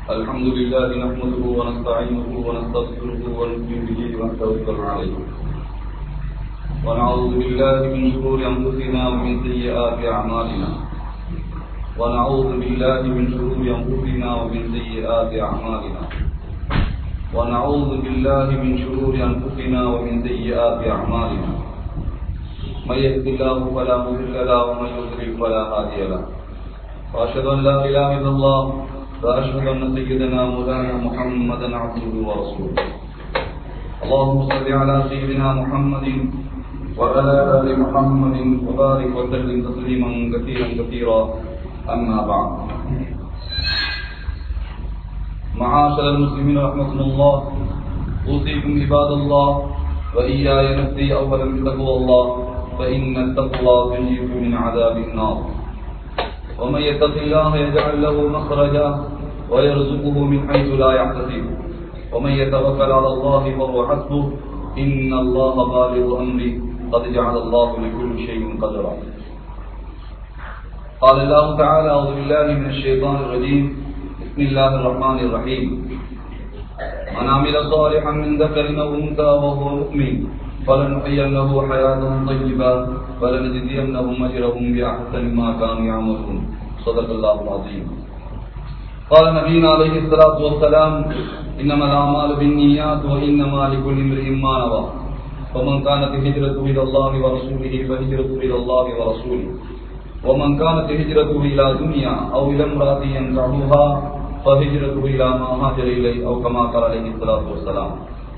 الحمد لله نحمده ونستعينه ونستغفره ونؤمن به ونتوكل عليه ونعوذ بالله من شرور انفسنا ومن سيئات اعمالنا ونعوذ بالله من شرور انفسنا ومن سيئات اعمالنا ونعوذ بالله من شرور انفسنا ومن سيئات اعمالنا من يهد الله فلا مضل له ومن يضلل فلا هادي له واشهد ان لا اله الا الله واشهد ان سيدنا مولانا محمدا عبده ورسوله اللهم صل على سيدنا محمد وعلى ال محمد وبارك وسلم تسليما كثيرا كثيرا اما بعد معاشر المسلمين رحمكم الله اوصيكم عباد الله واياي نفسي اولا بتقوى الله فان التقوى تنجيكم من عذاب النار ومن يتق الله يجعل له مخرجا ويرزقه من حيث لا يحتسب ومن يتوكل على الله فهو حسبه ان الله بالغ امره قد جعل الله لكل شيء قدرا قال الله تعالى اعوذ بالله من الشيطان الرجيم بسم الله الرحمن الرحيم من عمل صالحا من ذكر او انثى وهو مؤمن فلنحيينه حياه طيبه ولنجزينهم اجرهم باحسن ما كانوا يعملون صدق الله العظيم قال نبينا عليه الصلاه والسلام انما الاعمال بالنيات وانما لكل امرئ ما نوى ومن كانت هجرته الى الله ورسوله فهجرته الى الله ورسوله ومن كانت هجرته الى دنيا او الى امراه ينكحها فهجرته الى ما هاجر اليه او كما قال عليه الصلاه والسلام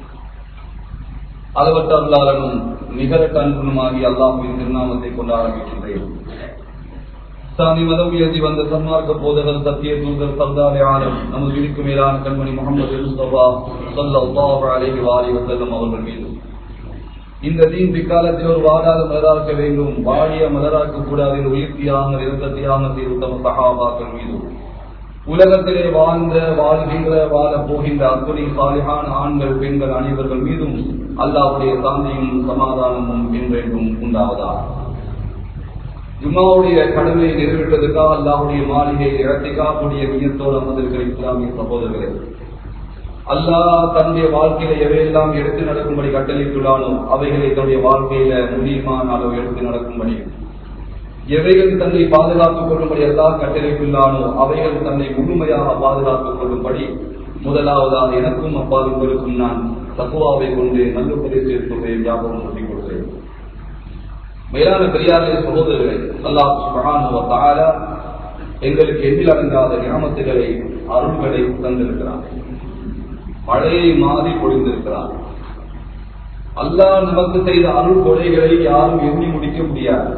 அளவற்ற அருளாளனும் நிகரட்ட அன்புமாகி அல்லாஹுவின் திருநாமத்தை கொண்டு ஆரம்பிக்கின்றேன் சாமி மதம் எழுதி வந்த சன்மார்க்க போதகர் சத்திய தூதர் சர்தாரி ஆலம் நமது விதிக்கு மேலான கண்மணி முகமது முஸ்தபா சல்லாஹ் அலைஹி வாரி வசல்லம் அவர்கள் மீது இந்த தீன் பிக்காலத்தில் ஒரு வாடாத மலராக்க வேண்டும் வாழிய மலராக்க கூடாது என்று உயிர்த்தியாக இருந்த தியாகத்தை உத்தம சகாபாக்கள் மீது உலகத்திலே வாழ்ந்த வாழ்கின்ற வாழ போகின்ற அத்துணை சாலிகான ஆண்கள் பெண்கள் அனைவர்கள் மீதும் அல்லாவுடைய சாந்தியும் சமாதானமும் என்றென்றும் உண்டாவதா ஜும்மாவுடைய கடமையை நிறைவேற்றதுக்காக அல்லாவுடைய மாளிகை இடத்திக்காக்கூடிய மையத்தோடு அமர்ந்திருக்கிற இஸ்லாமிய சகோதரர்களே அல்லாஹ் தன்னுடைய வாழ்க்கையில எவையெல்லாம் எடுத்து நடக்கும்படி கட்டளைக்குள்ளானோ அவைகளை தன்னுடைய வாழ்க்கையில முடியுமான அளவு எடுத்து நடக்கும்படி எவைகள் தன்னை பாதுகாத்துக் கொள்ளும்படி எல்லாம் கட்டளைக்குள்ளானோ அவைகள் தன்னை முழுமையாக பாதுகாத்துக் கொள்ளும்படி முதலாவதாக எனக்கும் அப்பா உங்களுக்கும் நான் தக்குவாவை கொண்டு நல்ல பிரதேசத்தை ஞாபகம் சொல்லிக் கொடுக்கிறேன் மேலான பெரியாரிய சகோதரர்களை அல்லாஹ் சுபகான எங்களுக்கு எண்ணில் அடங்காத ஞாபகத்துகளை அருள்களை தந்திருக்கிறார் மழையை மாறி பொழிந்திருக்கிறார் அல்லாஹ் நமக்கு செய்த அருள் கொடைகளை யாரும் எண்ணி முடிக்க முடியாது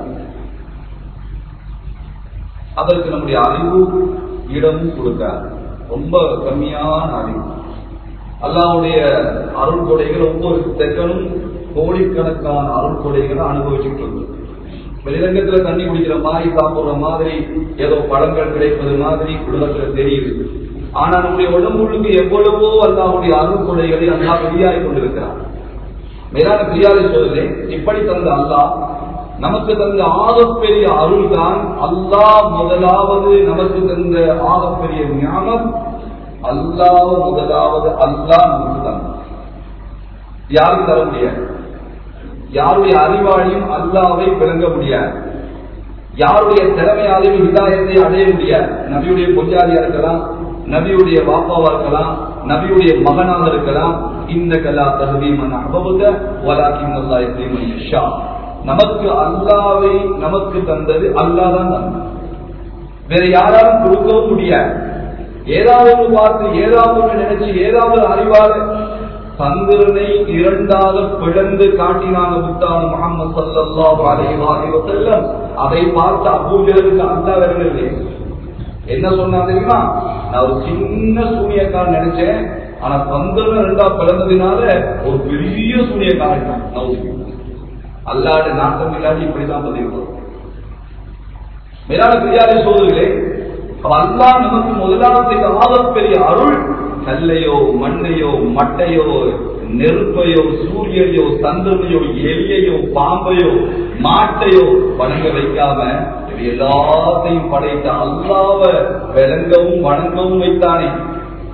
அதற்கு நம்முடைய அறிவு இடமும் கொடுக்காது ரொம்ப கம்மியான அறிவு அல்லாவுடைய அருள் கொடைகள் ஒவ்வொரு செகனும் கோடிக்கணக்கான அருள் கொடைகளை அனுபவிச்சுட்டு இருக்கு வெளிரங்கத்துல தண்ணி குடிக்கிற மாதிரி சாப்பிடுற மாதிரி ஏதோ பழங்கள் கிடைப்பது மாதிரி உலகத்துல தெரியுது ஆனா நம்முடைய உடம்புக்கு எவ்வளவோ அல்லாவுடைய அருள் கொடைகளை அல்லா வெளியாகி கொண்டிருக்கிறார் மேலான பிரியாதை சொல்லுதே இப்படி தந்த அல்லா நமக்கு தந்த ஆகப்பெரிய அருள் தான் அல்லாஹ் முதலாவது நமக்கு தந்த ஆகப்பெரிய ஞானம் அல்லாஹ் முதலாவது அல்லாஹ் நமக்கு தந்தான் யாரும் தர முடியாது யாருடைய அறிவாளியும் அல்லாவை விளங்க முடியாது யாருடைய திறமையாலையும் இதாயத்தை அடைய முடியாது நபியுடைய பொஞ்சாதியா இருக்கலாம் நபியுடைய வாப்பாவா இருக்கலாம் நபியுடைய மகனாக இருக்கலாம் இந்த கலா தகுதிமன் அபபுத வலாக்கின் அல்லா எஸ்ரீமன் ஷா நமக்கு அல்லாவை நமக்கு தந்தது அல்லாதான் தந்தான் வேற யாராலும் கொடுக்கவும் முடியாது ஏதாவது பார்த்து ஏதாவது நினைச்சு ஏதாவது அறிவால சந்திரனை இரண்டாக பிளந்து காட்டினாங்க புத்தான முகமது சல்லாஹ் அலைஹி செல்லம் அதை பார்த்து அபூஜலுக்கு அல்லா வரவில்லை என்ன சொன்னா தெரியுமா நான் ஒரு சின்ன சூனியக்காரன் நினைச்சேன் ஆனா சந்திரன் ரெண்டா பிளந்ததுனால ஒரு பெரிய சூனியக்காரன் நவுசிக்கு அல்லாட நாட்டம் இல்லாட்டி இப்படிதான் பதிவு மேலான பிரியாத சோதர்களே அல்லா நமக்கு முதலாவது ஆகப்பெரிய அருள் கல்லையோ மண்ணையோ மட்டையோ நெருப்பையோ சூரியனையோ சந்திரனையோ எலியையோ பாம்பையோ மாட்டையோ வணங்க வைக்காம இது எல்லாத்தையும் படைத்த அல்லாவ விளங்கவும் வணங்கவும் வைத்தானே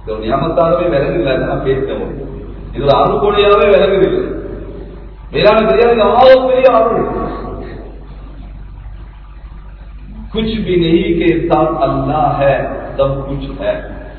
இது ஒரு நியமத்தாகவே விலங்குல நான் பேசுறேன் இது ஒரு அருள்கொடையாவே விலங்குது மேலான தெரியாது ஆக பெரிய அருள் कुछ भी नहीं के साथ अल्लाह है सब कुछ है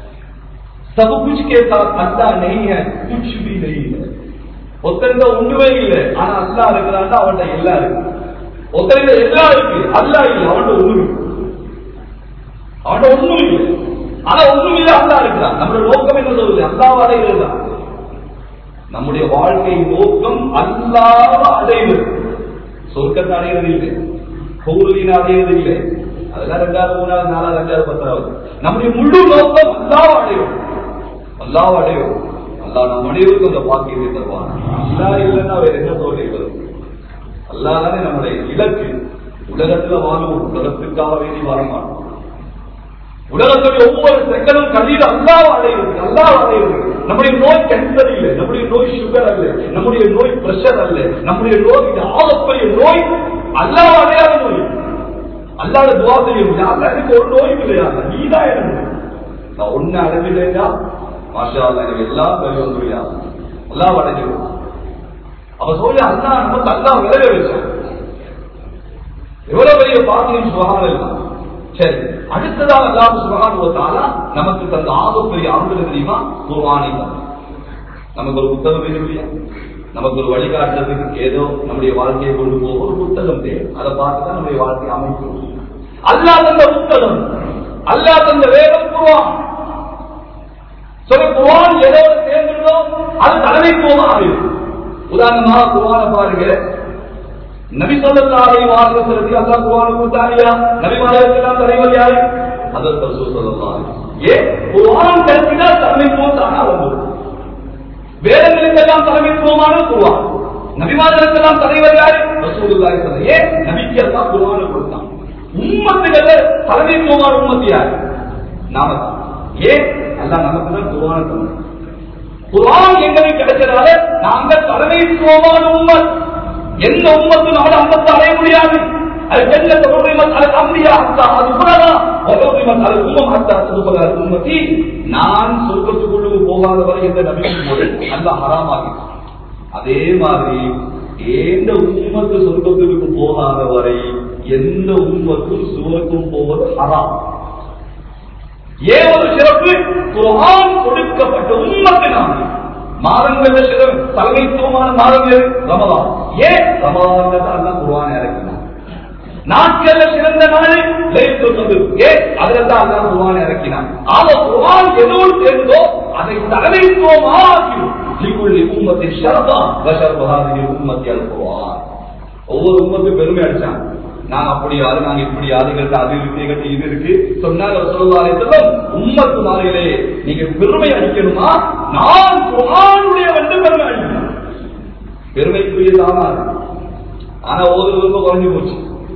सब कुछ के साथ अल्लाह नहीं है कुछ भी नहीं है ஒத்தந்த ஒண்ணுமே இல்லை ஆனா அல்லா இருக்கிறான் அவன்கிட்ட எல்லாம் இருக்கு ஒத்தந்த எல்லாம் இருக்கு அல்லா இல்லை அவன்கிட்ட ஒண்ணு இருக்கு அவன்கிட்ட ஒண்ணும் இல்லை ஆனா ஒண்ணும் இல்லை அல்லா இருக்கிறான் நம்மளோட நோக்கம் என்ன சொல்லுது அல்லாவை அடைகிறது நம்முடைய வாழ்க்கை நோக்கம் அல்லாத அடைவது சொர்க்கத்தை அடைகிறது இல்லை கௌரவின் அடைவது இல்லை அதெல்லாம் ரெண்டாவது மூணாவது நாலாவது அஞ்சாவது பத்தாவது நம்முடைய முழு நோக்கம் அல்லாவ அடையும் அல்லாவ அடையும் அல்லா நம் அனைவருக்கும் அந்த பாக்கியத்தை தருவான் அல்லா இல்லைன்னா வேற என்ன தோல்வி வரும் அல்லா தானே நம்முடைய இலக்கு உலகத்துல வாழும் உலகத்துக்காக வேண்டி வாழ மாட்டோம் உலகத்துடைய ஒவ்வொரு செகண்டும் கல்வியில் அல்லாவ அடைகிறது அல்லாவ அடைகிறது நம்முடைய நோய் கேன்சர் இல்லை நம்முடைய நோய் சுகர் அல்ல நம்முடைய நோய் பிரஷர் அல்ல நம்முடைய நோய் இது ஆகப்பெரிய நோய் அல்லாவ அடையாத நோய் அல்லாத துவா செய்யும் யாரா எனக்கு ஒரு நோயும் இல்லையா நீதான் எனக்கு நான் ஒண்ணு அடைஞ்சிட்டேன்னா மாஷா அல்லா எனக்கு எல்லாம் பெரிய வந்துருயா எல்லாம் அடைஞ்சிடும் அவ சொல்லி அல்லா நமக்கு அல்லா விளைய வச்சான் எவ்வளவு பெரிய பாக்கியம் சுகாரம் இல்லை சரி அடுத்ததாக அல்லாஹ் சுகானுவத்தால நமக்கு தந்த ஆகப்பெரிய அருள் தெரியுமா குர்வானி தான் நமக்கு ஒரு புத்தகம் வேணும் இல்லையா நமக்கு ஒரு வழிகாட்டுறதுக்கு ஏதோ நம்முடைய வாழ்க்கையை கொண்டு போக ஒரு புத்தகம் தேவை அதை பார்த்து தான் நம்முடைய வாழ்க்கையை அமைக்கணும் அல்லா தந்த புத்தகம் அல்லா தந்த வேதம் குருவான் சொல்ல குருவான் ஏதோ தேர்ந்தோ அது தலைமைத்துவமா ஆயிடும் உதாரணமாக குருவான பாருங்க நபி சொல்லல்லாரை வாழ்க்கை அல்லா குருவான கூட்டாளியா நபிமாரெல்லாம் தலைவர் யாரு அதற்கு ரசூல் சொல்லலாம் ஏ குருவான் கருத்தினால் தலைமைத்துவம் தானா வந்துடும் வேதங்களுக்கெல்லாம் தலைமைத்துவமான குருவான் நபிமார்களுக்கெல்லாம் தலைவர் யாரு ரசூலுல்லாஹி ஸல்லல்லாஹு ஏன் நபிக்கு எல்லாம் குர்ஆனை கொடுத்தான் உம்மத்துகள தலைமைத்துவமான உம்மத்து யாரு நாம தான் ஏன் அல்லாஹ் நமக்கு தான் குர்ஆனை தந்தார் குர்ஆன் எங்களுக்கு கிடைச்சதால நாங்க தலைமைத்துவமான உம்மத் எந்த உம்மத்து நம்மள அந்தத்தை அடைய முடியாது அது ஜென்ன தொடர்பிமத் அது அம்பியா ஹத்தா அது உலகா தொடர்பிமத் அது உம்மம் ஹத்தா துபல உம்மத்தி நான் சொர்க்கத்துக்குள்ளே போகாத வரை எந்த நபிக்கும் போது அல்லாஹ் ஹராமாக்கிட்டான் அதே மாதிரி எந்த உம்மத்து சொர்க்கத்துக்கு போகாத வரை எந்த உம்மத்தும் சுவருக்கும் போவது ஹராம் ஏன் ஒரு சிறப்பு குர்ஆன் கொடுக்கப்பட்ட உம்மத்து நாம் மாதங்கள்ல சிறப்பு தலைமைத்துவமான மாதங்கள் ரமதான் ஏன் ரமதான் தான் குர்ஆன் இறக்கினான் நாட்கள்ல சிறந்த நாள் லைத்துல் கத்ர் ஏன் அதுல தான் அல்லாஹ் குர்ஆன் இறக்கினான் ஆக குர்ஆன் எதோடு சேர்ந்தோ அதை தலைமைத்துவமாக்கிடும் லிகுல்லி உம்மத்தின் ஷரபா வஷர்பு ஹாதிஹி உம்மத்தி அல் குர்ஆன் ஒவ்வொரு உம்மத்தும் பெருமை அடிச்சான் நான் அப்படி யாரு நாங்க இப்படி யாருகிட்ட அது இருக்கு எங்கிட்ட இது இருக்கு சொன்னாங்க சொல்லுவாங்க உம்மத்து மாலையிலே நீங்க பெருமை அடிக்கணுமா நான் குர்ஆனுடைய வந்து பெருமை அடிக்கணும் பெருமைக்குரியதான ஆனா ஓதுறது ரொம்ப குறைஞ்சு போச்சு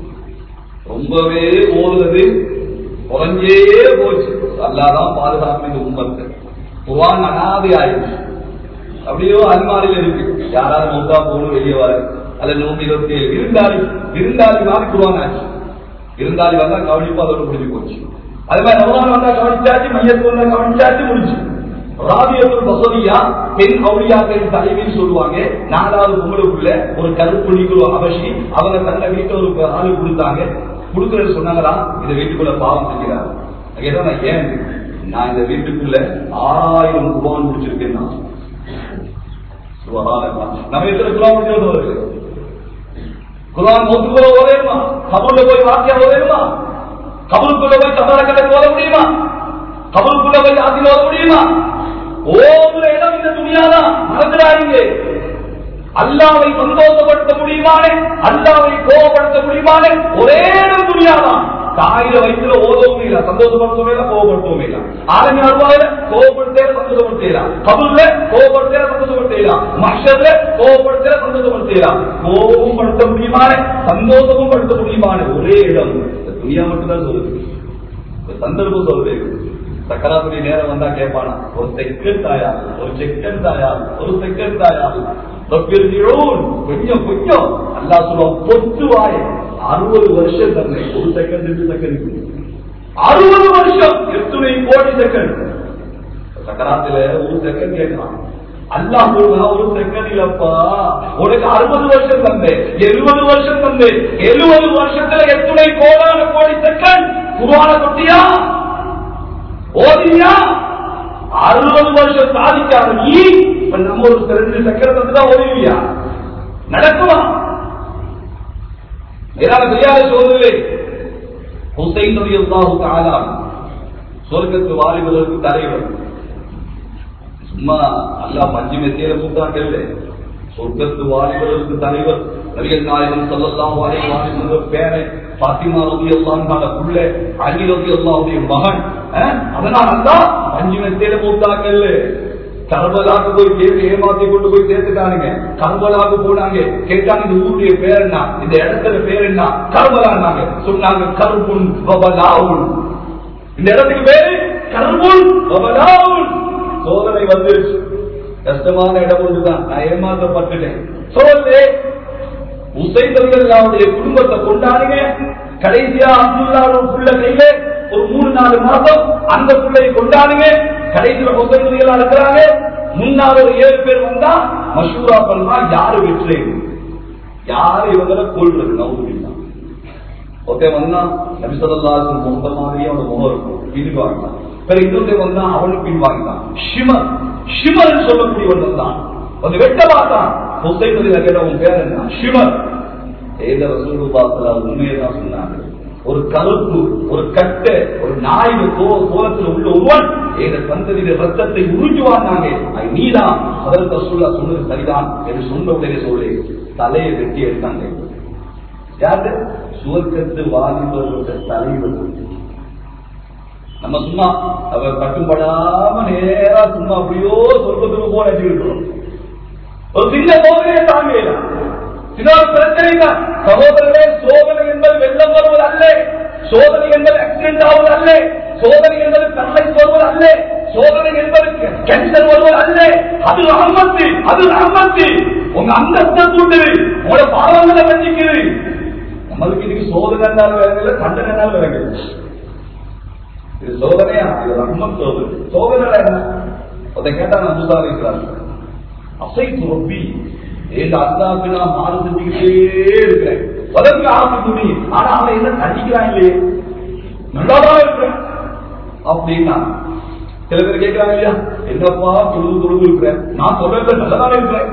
ரொம்பவே ஓடுறது குறைஞ்சே போச்சு அல்லாதான் பாதுகாப்பு இந்த உம்மத்து குர்ஆன் அனாதை ஆயிடுச்சு அப்படியோ அல்மாரியில் இருக்கு யாராவது மௌத்தா போகணும் வெளியே வர அல்ல நூத்தி இருபத்தி ஏழு விருந்தாளி விருந்தாளி மாதிரி குருவான் ஆச்சு விருந்தாளி வந்தா கவனிப்பா அதோட முடிஞ்சு போச்சு அது மாதிரி ரமலான் வந்தா கவனிச்சாச்சு மையத்து வந்தா கவனிச்சாச்சு முடிஞ்சு ராபியத்துல் பசதியா பெண் அவுளியாக்களின் தலைவின்னு சொல்லுவாங்க நாலாவது பொம்பளைக்குள்ள ஒரு கருப்புணிக்கு ஒரு அவசி அவங்க தன்னை வீட்டுல ஒரு ஆளு கொடுத்தாங்க கொடுக்கறது சொன்னாங்களா இந்த வீட்டுக்குள்ள பாவம் செஞ்சுறாங்க கேட்டா நான் ஏன் நான் இந்த வீட்டுக்குள்ள ஆறாயிரம் குபான் முடிச்சிருக்கேன் நான் நம்ம எத்தனை குரான் முடிஞ்சது வருது குரான் மூத்துக்குள்ள ஓதேருமா கபூர்ல போய் வாக்கியா ஓதேருமா கபூருக்குள்ள போய் தபாரக்கடைக்கு ஓத முடியுமா கபூருக்குள்ள போய் ஆத்தி ஓத முடியுமா ஓதுற இடம் இந்த துணியாதான் மறந்துடாதீங்க அல்லாவை சந்தோஷப்படுத்த முடியுமானே அல்லாவை கோபப்படுத்த முடியுமானே ஒரே இடம் துணியாதான் தாயில வயிற்றுல ஓதவும் இல்ல சந்தோஷப்படுத்தவும் இல்ல கோபப்படுத்தவும் இல்ல ஆரம்பி அருவாயில கோபப்படுத்தே சந்தோஷப்படுத்தலாம் கபுல்ல கோபப்படுத்தே சந்தோஷப்படுத்தலாம் மஷர்ல கோபப்படுத்தே சந்தோஷப்படுத்தலாம் கோபமும் படுத்த முடியுமானே சந்தோஷமும் படுத்த முடியுமானே ஒரே இடம் இந்த துணியா மட்டும்தான் சொல்லுது இந்த சந்தர்ப்பம் சொல்லுது சக்கராத்துடைய நேரம் வந்தா கேட்பானா ஒரு செகண்ட் தாயா ஒரு செகண்ட் தாயா ஒரு செகண்ட் தாயா கொஞ்சம் கொஞ்சம் அல்லா சொல்லுவோம் பொத்து வாய அறுபது வருஷம் தந்தை ஒரு செகண்ட் ரெண்டு செகண்ட் அறுபது வருஷம் எத்தனை கோடி செகண்ட் சக்கராத்துல ஒரு செகண்ட் கேட்கலாம் அல்லாஹ் சொல்றா ஒரு செகண்ட் இல்லப்பா உனக்கு அறுபது வருஷம் தந்து எழுபது வருஷம் தந்து எழுபது வருஷத்துல எத்துணை கோடான கோடி செகண்ட் குருவான கொட்டியா ஓதியா அறுபது வருஷம் சாதிக்காத நீ இப்ப நம்ம ஒரு ரெண்டு செகண்ட் தந்துதான் ஓதுவியா நடக்குமா மேலான தெரியாத சோதனை ஹுசைன் நபி அல்லாஹு தஆலா சொர்க்கத்து வாலிபர்களுக்கு தலைவர் சும்மா அல்லாஹ் மஞ்சு மெத்தியில மூத்தாங்கல்ல சொர்க்கத்து வாலிபர்களுக்கு தலைவர் நபிகள் நாயகம் ஸல்லல்லாஹு அலைஹி வஸல்லம் பேரன் ஃபாத்திமா ரலியல்லாஹு அன்ஹா புள்ள அலி ரலியல்லாஹுடைய மகன் அஹ், அதனால அல்லாஹ் மஞ்சு மெத்தியில மூத்தாங்கல்ல கர்பலாக்கு போய் கேட்டு ஏமாத்தி கொண்டு போய் சேர்த்துட்டானுங்க கர்பலாக்கு போனாங்க கேட்டாங்க இந்த ஊருடைய பேர் என்ன இந்த இடத்துல பேர் என்ன கர்பலான்னாங்க சொன்னாங்க கர்புன் வபலாவுன் இந்த இடத்துக்கு பேரு கர்புன் வபலாவுன் சோதனை வந்துருச்சு கஷ்டமான இடம் ஒன்றுதான் நான் ஏமாற்றப்பட்டுட்டேன் சொல்லு உசைதர்களுடைய குடும்பத்தை கொண்டாடுங்க கடைசியா அப்துல்லா ஒரு புள்ள கையில ஒரு மூணு நாலு மாசம் அந்த பிள்ளையை கொண்டாடுங்க கடைசியில உசைதர்களா இருக்கிறாங்க முன்னாள் ஒரு ஏழு பேர் வந்தா மஷூரா பண்ணா யாரு வெற்றி யாரு இவங்களை கொள்றது நவுதுல்லா ஒருத்தே வந்தா நபிசல்லாவுக்கு முந்த மாதிரியே அவனோட முகம் இருக்கும் பின் வாங்கினான் பிறகு இன்னொருத்தே வந்தா அவனுக்கு பின் வாங்கினான் ஷிமர் ஷிமர் சொல்லக்கூடியவன் வந்தான் வந்து வெட்ட பார்த்தான் ஹுசைன் கேட்ட உன் பேர் என்ன ஷிமர் ஏத ரசூலுல்லாஹ் உண்மையை தான் சொன்னாங்க ஒரு கருப்பு ஒரு கட்டை ஒரு நாய் கோலத்தில் உள்ள ஒருவன் ஏத சந்ததியில ரத்தத்தை உறிஞ்சுவான்னாங்க அது நீதான் அதற்கு ரசூல்லா சொன்னது சரிதான் என்று சொன்ன உடனே சொல்லி தலையை வெட்டி எடுத்தாங்க யாரு சுவர்க்கத்து வாலிபர்களுடைய தலைவர் நம்ம சும்மா அவர் கட்டுப்படாம நேரா சும்மா அப்படியோ சொர்க்கத்துக்கு போன இருக்கிறோம் ஒரு சின்ன சோதனையை தாங்கல சின்ன ஒரு பிரச்சனை தான் சகோதரர்களே சோதனை என்பது வெள்ளம் வருவது அல்ல சோதனை என்பது ஆக்சிடென்ட் ஆவது அல்ல சோதனை என்பது தன்னை வருவது அல்ல சோதனை என்பது கேன்சர் வருவது அல்ல அது அகமத்து அது அகமத்து உங்க அந்தஸ்தை கூட்டுது உங்களோட பாவங்களை வஞ்சிக்குது நம்மளுக்கு இன்னைக்கு சோதனை விளங்கல தண்டனை விளங்கல இது சோதனையா இது ரஹ்மத் சோதனை சோதனை என்ன அதை கேட்டா நான் முசா இருக்கிறார் அசை துரப்பி எங்க அல்லாவுக்கு நான் மாறு செஞ்சுக்கிட்டே இருக்கிறேன் வதற்கு ஆசை துணி ஆனா அவன் என்ன தண்டிக்கிறான் இல்லையே நல்லாதான் இருக்கிறேன் அப்படின்னா சில பேர் கேட்கிறாங்க இல்லையா என்னப்பா தொழுது தொழுது இருக்கிறேன் நான் சொல்றது நல்லதானே இருக்கிறேன்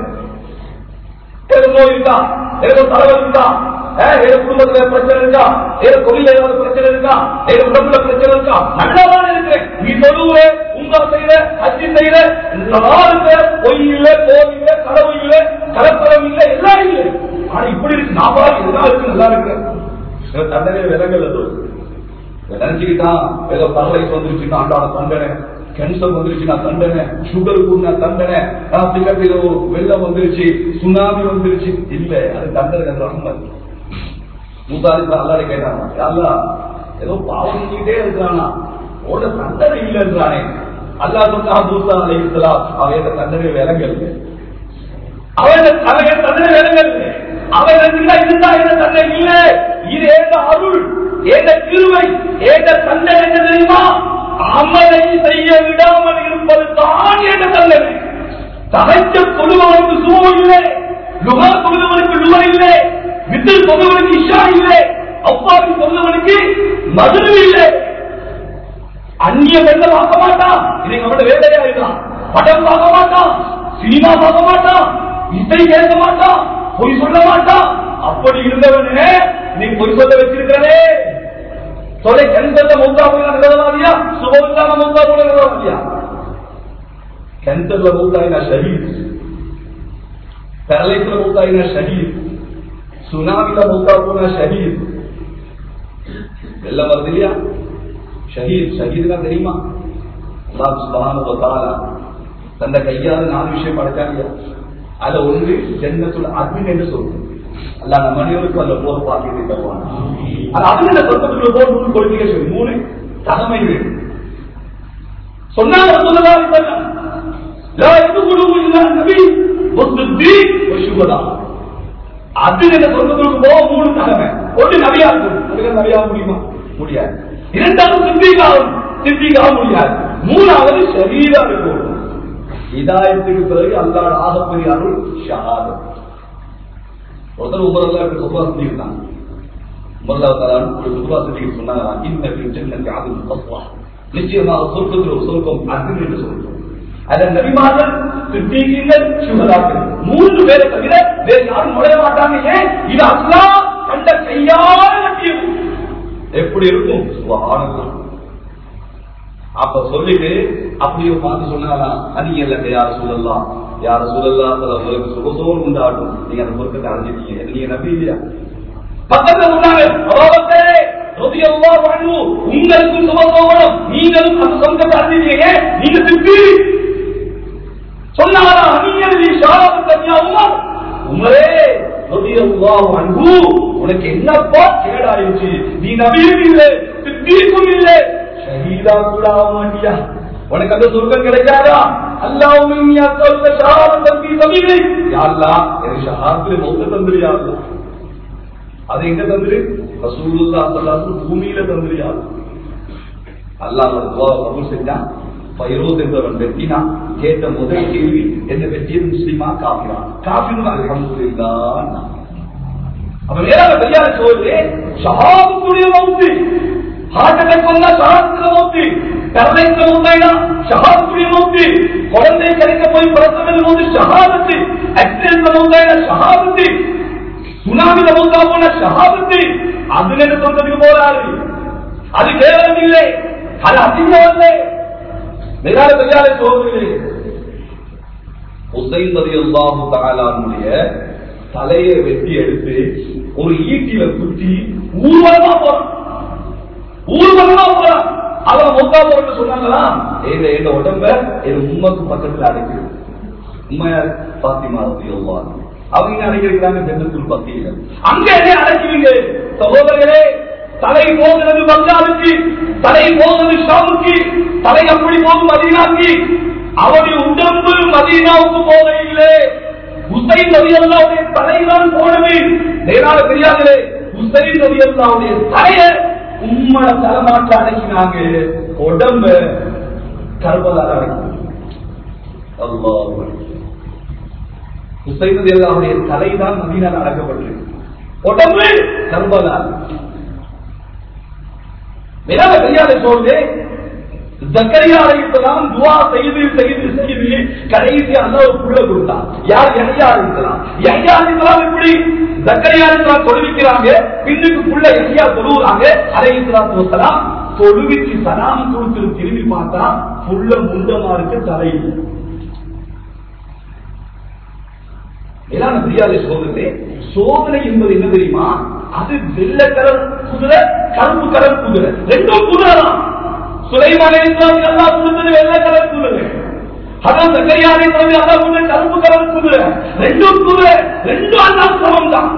எனக்கு நோய் இருக்கா எனக்கு தலைவர் இருக்கா ஏதோ குடும்பத்துல பிரச்சனை இருக்கா ஏதோ தொழில ஏதாவது பிரச்சனை இருக்கா ஏதோ உடம்புல பிரச்சனை இருக்கா நல்லாதான் இருக்கிறேன் நீ தொழுவுற உங்க செய்யற அச்சி செய்யற நல்லா இருக்க பொய் இல்ல போய் இல்ல களவு இல்ல கலப்படம் இல்ல எல்லாம் இல்ல ஆனா இப்படி இருக்கு நான் பாரு எல்லாம் இருக்கு நல்லா இருக்கேன் தண்டனை விலங்கல் அது நினைச்சுக்கிட்டான் ஏதோ பரலைஸ் வந்துருச்சுன்னா அன்றாட தண்டனை கேன்சர் வந்துருச்சுன்னா தண்டனை சுகர் கூடினா தண்டனை சிங்கத்தில் வெள்ளம் வந்துருச்சு சுனாமி வந்துருச்சு இல்ல அது தண்டனை ரஹ்மத் மூத்தாரி அல்லாட கேட்டாங்க அல்லா ஏதோ பாவம் செஞ்சுக்கிட்டே இருக்கிறானா உட தண்டனை இல்லைன்றானே அல்லா சொன்னா மூசா அலைக்கலாம் அவன் தண்டனை விலங்கல் அவன் அவன் தண்டனை விலங்கல் அவன் நினைச்சுக்கிட்டா இருந்தா என்ன தண்டனை இல்ல இது ஏந்த அருள் ஏந்த கிருவை ஏந்த தண்டனை என்ன தெரியுமா அமலை செய்ய விடாமல் இருப்பது தான் என்ற தண்டனை தகைச்ச தொழுவனுக்கு சுகம் இல்லை லுகா தொழுவனுக்கு லுகா இல்லை வித்தில் தொழுவனுக்கு இஷா இல்லை அப்பாவி தொழுவனுக்கு மதுரை இல்லை அந்நிய பெண்கள் பார்க்க மாட்டான் இதை நம்மளோட வேலையா இருக்கலாம் படம் பார்க்க மாட்டான் சினிமா பார்க்க மாட்டான் இசை கேட்க மாட்டான் பொய் சொல்ல மாட்டான் அப்படி இருந்தவனே நீ பொய் சொல்ல வச்சிருக்கிறனே தொலை கேன்சர்ல மௌத்தா போய் நிலவலாதியா சுகம் இல்லாம மௌத்தா போய் நிலவலாதியா கேன்சர்ல மௌத்தாயினா ஷஹீத் பேரலைஸ்ல மௌத்தாயினா ஷஹீத் சுனாமில மௌத்தா போனா ஷஹீத் எல்லாம் வருது இல்லையா ஷஹீத் ஷஹீத்னா தெரியுமா அல்லாஹ் சுப்ஹானஹு வ தஆலா தந்த கையால நாலு விஷயம் படைச்சாங்க அதுல ஒன்று ஜன்னத்துல் அத்மின் என்று சொல்லுது அல்லாஹ் நம்ம மனிதனுக்கு அதுல போர் பாக்கியத்தை தருவான் அது அதுல சொர்க்கத்துக்குள்ள போர் மூணு குவாலிபிகேஷன் மூணு தகமை வேணும் சொன்னாங்க ரசூலுல்லாஹி ஸல்லல்லாஹு அலைஹி வஸல்லம் லா யதுகுலு இல்லா நபி வஸ்துதீக் வஷுஹதா அது என்ன சொர்க்கத்துக்கு போக மூணு தகமை ஒன்று நபியா இருக்கும் அதுக்கு நபியாக முடியுமா முடியாது இரண்டாவது சித்திகாவும் சித்திகாக முடியாது மூணாவது ஷரீரா இருக்கும் இதாயத்துக்கு பிறகு அல்லாட ஆகப்பெரிய அருள் ஷஹாதத் ஒருத்தர் உமரல்லா இப்படி சுபா செஞ்சிருந்தாங்க உமரல்லா தலான் ஒரு சுபா செஞ்சு சொன்னாங்க இன்னும் ஜன்னத்து அதுவும் தஸ்வா நிச்சயமாக சொர்க்கத்தில் ஒரு சொர்க்கம் அது என்று சொல்றோம் அதன் நபிமார்கள் சித்திகீங்கள் சுகதாக்கள் மூன்று பேரை தவிர வேறு யாரும் நுழைய மாட்டாங்க ஏன் இது அல்லா கண்ட கையால கட்டியது எப்படி இருக்கும் சுபஹானல்லாஹ் அப்ப சொல்லிட்டு அப்படியே பார்த்து சொன்னாலாம் நீங்க இல்ல யார சொல்லலாம் யார சொல்லலாம் உங்களுக்கு சுகசோடு உண்டாட்டும் நீங்க அந்த பொருட்களை அடைஞ்சிட்டீங்க நீங்க நம்பி இல்லையா பக்கத்துல சொன்னாங்க ரோபத்தே ரலியல்லாஹு அன்ஹு உங்களுக்கும் சுபசோகனம் நீங்களும் அந்த சொந்தத்தை அடைஞ்சிட்டீங்க நீங்க திருப்பி சொன்னாரா நீங்க ஷாரத் தனியா உமர் உமரே ரலியல்லாஹு அன்ஹு உனக்கு என்னப்பா கேடாயிருச்சு நீ நபியும் இல்லை சித்தீக்கும் இல்லை ஷஹீதா கூட ஆக மாட்டியா உனக்கு அந்த சொர்க்கம் கிடைக்காதா அல்லாஹ்வுமே நீ அத்தல்ல ஷஹாதத் தம்பி தம்பிகளை யா அல்லாஹ் எனக்கு ஷஹாதத்துல மௌத்த தந்திரியா அல்லாஹ் அது எங்க தந்துரு ரசூலுல்லாஹ் ஸல்லல்லாஹு அலைஹி வஸல்லம் பூமியில தந்திரியா அல்லாஹ் துவா கபூல் செஞ்சான் பைரோஸ் என்பவன் வெட்டினான் கேட்ட முதல் கேள்வி என்ன வெட்டியது முஸ்லிமா காஃபிரா காஃபிரும் அல்ஹம்துலில்லாஹ் அப்ப நேராக பெரியார சோழே ஷஹாதத்துடைய மௌத்து ஹார்ட் அட்டாக் வந்தா ஷஹாதத்துல மௌத்து கரணைக்கு மௌத்தாயினா ஷஹாதத்துடைய மௌத்து குழந்தை கிடைக்க போய் பிரசவத்தில் மௌத்து ஷஹாதத்து ஆக்சிடென்ட்ல மௌத்தாயினா ஷஹாதத்து சுனாமில மௌத்தா போன ஷஹாதத்து அதுல என்ன சொல்றதுக்கு போறாரு அது கேவலம் இல்லை அது அசிங்கம் இல்லை மேலான பெரியார சோழர்களே உசைன் ரதி அல்லாஹு தாலானுடைய தலையை வெட்டி எடுத்து ஒரு ஈட்டில குத்தி ஊர்வலமா போறான் ஊர்வலமா போறான் அவன் மொத்தா போறது சொன்னாங்களா இந்த இந்த உடம்ப என் உண்மைக்கு பக்கத்துல அடைக்கிறது உண்மையா பாத்திமா ரதி அல்லாஹ் அவங்க அடைக்கிறாங்க ஜன்னத்துல் பக்தியில அங்க என்ன அடைக்கிறீங்க சகோதரர்களே தலை போகிறது பங்காளுக்கு தலை போகிறது ஷாமுக்கு தலை அப்படி போகும் மதீனாக்கு அவருடைய உடம்பு மதீனாவுக்கு போக இல்லை உசைன் நபி அல்லாவுடைய தலைதான் போனது நேராக தெரியாதே உசைன் நபி அல்லாவுடைய தலைய உம்மட தலைமாற்ற அடக்கினாங்க உடம்ப கர்பலால் அடக்கினாங்க அல்லாஹ் உசைன் நபி அல்லாவுடைய தலைதான் மதீனால் அடக்கப்பட்டது உடம்பு கர்பலால் மேலாக தெரியாத சொல்லுது ஜக்கரியா அழைக்கலாம் துவா செய்து செய்து செய்து கடைசி அல்லாஹ் புள்ள கொடுத்தான் யார் யஹ்யா அழைக்கலாம் யஹ்யா அழைக்கலாம் எப்படி ஜக்கரியா அழைக்கலாம் தொழுவிக்கிறாங்க பின்னுக்கு புள்ள யஹ்யா தொழுவுறாங்க அலைஹிஸ்ஸலாத்து வஸலாம் தொழுவிக்கு சலாம் கொடுத்து திரும்பி பார்த்தா புள்ள முண்டமா இருக்கு தலை மேலான பிரியாதை சோதனை சோதனை என்பது என்ன தெரியுமா அது வெள்ளை கலர் குதிரை கருப்பு கலர் குதிரை ரெண்டும் குதிரை தான் சுலைமான இஸ்லாமில் அல்லா கொடுத்தது வெள்ளை கலர் குதிரை அதான் சக்கரியாரை தவிர அல்லா கொடுத்த கருப்பு கலர் குதிரை ரெண்டும் குதிரை ரெண்டும் அல்லா சமம் தான்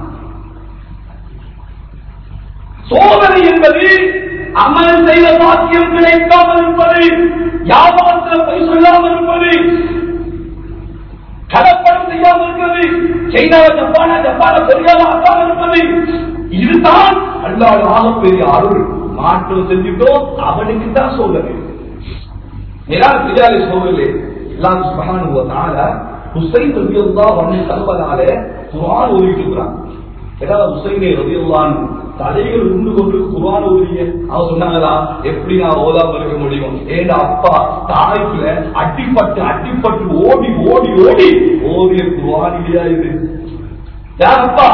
சோதனை என்பது அமல் செய்த பாக்கியம் கிடைக்காமல் இருப்பது வியாபாரத்தில் போய் சொல்லாமல் இருப்பது கலப்படம் செய்யாமல் இருக்கிறது சைனாவை ஜப்பானா ஜப்பான கொரியாவை ஆக்காமல் இருப்பது இதுதான் அல்லாத ஆகப்பெரிய அருள் மாற்றம் செஞ்சுட்டோம் அவனுக்கு தான் சோதனை நிரால் பிரியாலை சோதனை எல்லாம் சுபகானுவதால ஹுசைன் ரபியுல்லா வந்து கல்வனால குரான் ஓதிக்கிறான் ஏதாவது ஹுசைனை ரபியுல்லான் தலைகள் உண்டு கொண்டு குரான் ஓதிய அவன் சொன்னாங்களா எப்படி நான் ஓதாம இருக்க முடியும் ஏன்னா அப்பா தாய்க்குல அட்டிப்பட்டு அட்டிப்பட்டு ஓடி ஓடி ஓடி ஓதிய குரான் இல்லையா இது யாரப்பா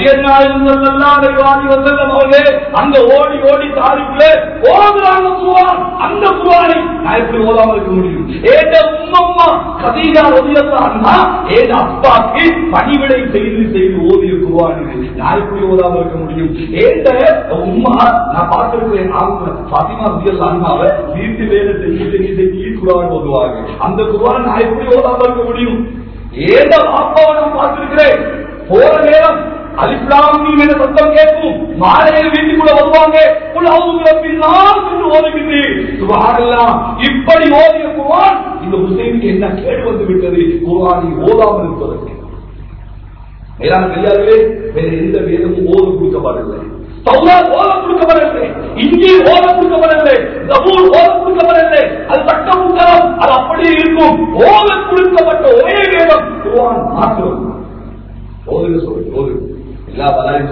அவர்களே அங்க ஓடி ஓடி தாரிக்குள்ளே ஓதுறாங்க குரான் அந்த குரானை நான் எப்படி ஓதாம இருக்க முடியும் ஏத உம்மம்மா கதீஜா ரதியல்லாஹா ஏத அப்பாக்கு பணிவிடை செய்து செய்து ஓதிய குரான் இது நான் எப்படி ஓதாம இருக்க முடியும் ஏத உம்மா நான் பார்த்திருக்கிறேன் அவங்க பாத்திமா ரதியல்லாஹாவை வீட்டு வேலை செஞ்சு செஞ்சு செஞ்சு குரான் ஓதுவாங்க அந்த குரான் நான் எப்படி ஓதாம இருக்க முடியும் ஏத அப்பாவை நான் பார்த்திருக்கிறேன் போற நேரம் அலிப்லாமி என்ற சத்தம் கேட்கும் மாலையில் வீட்டுக்குள்ள வருவாங்க பின்னால் சென்று ஓதுகிறது சுபஹானல்லாஹ் இப்படி ஓதிய குர்ஆன் இந்த ஹுசைனுக்கு என்ன கேடு வந்து விட்டது குர்ஆனை ஓதாமல் இருப்பதற்கு மேலான கையாளர்களே வேற எந்த வேதமும் ஓத கொடுக்கப்படவில்லை தௌராத் ஓத கொடுக்கப்படவில்லை இஞ்சி ஓத கொடுக்கப்படவில்லை ஜபூர் ஓத கொடுக்கப்படவில்லை அது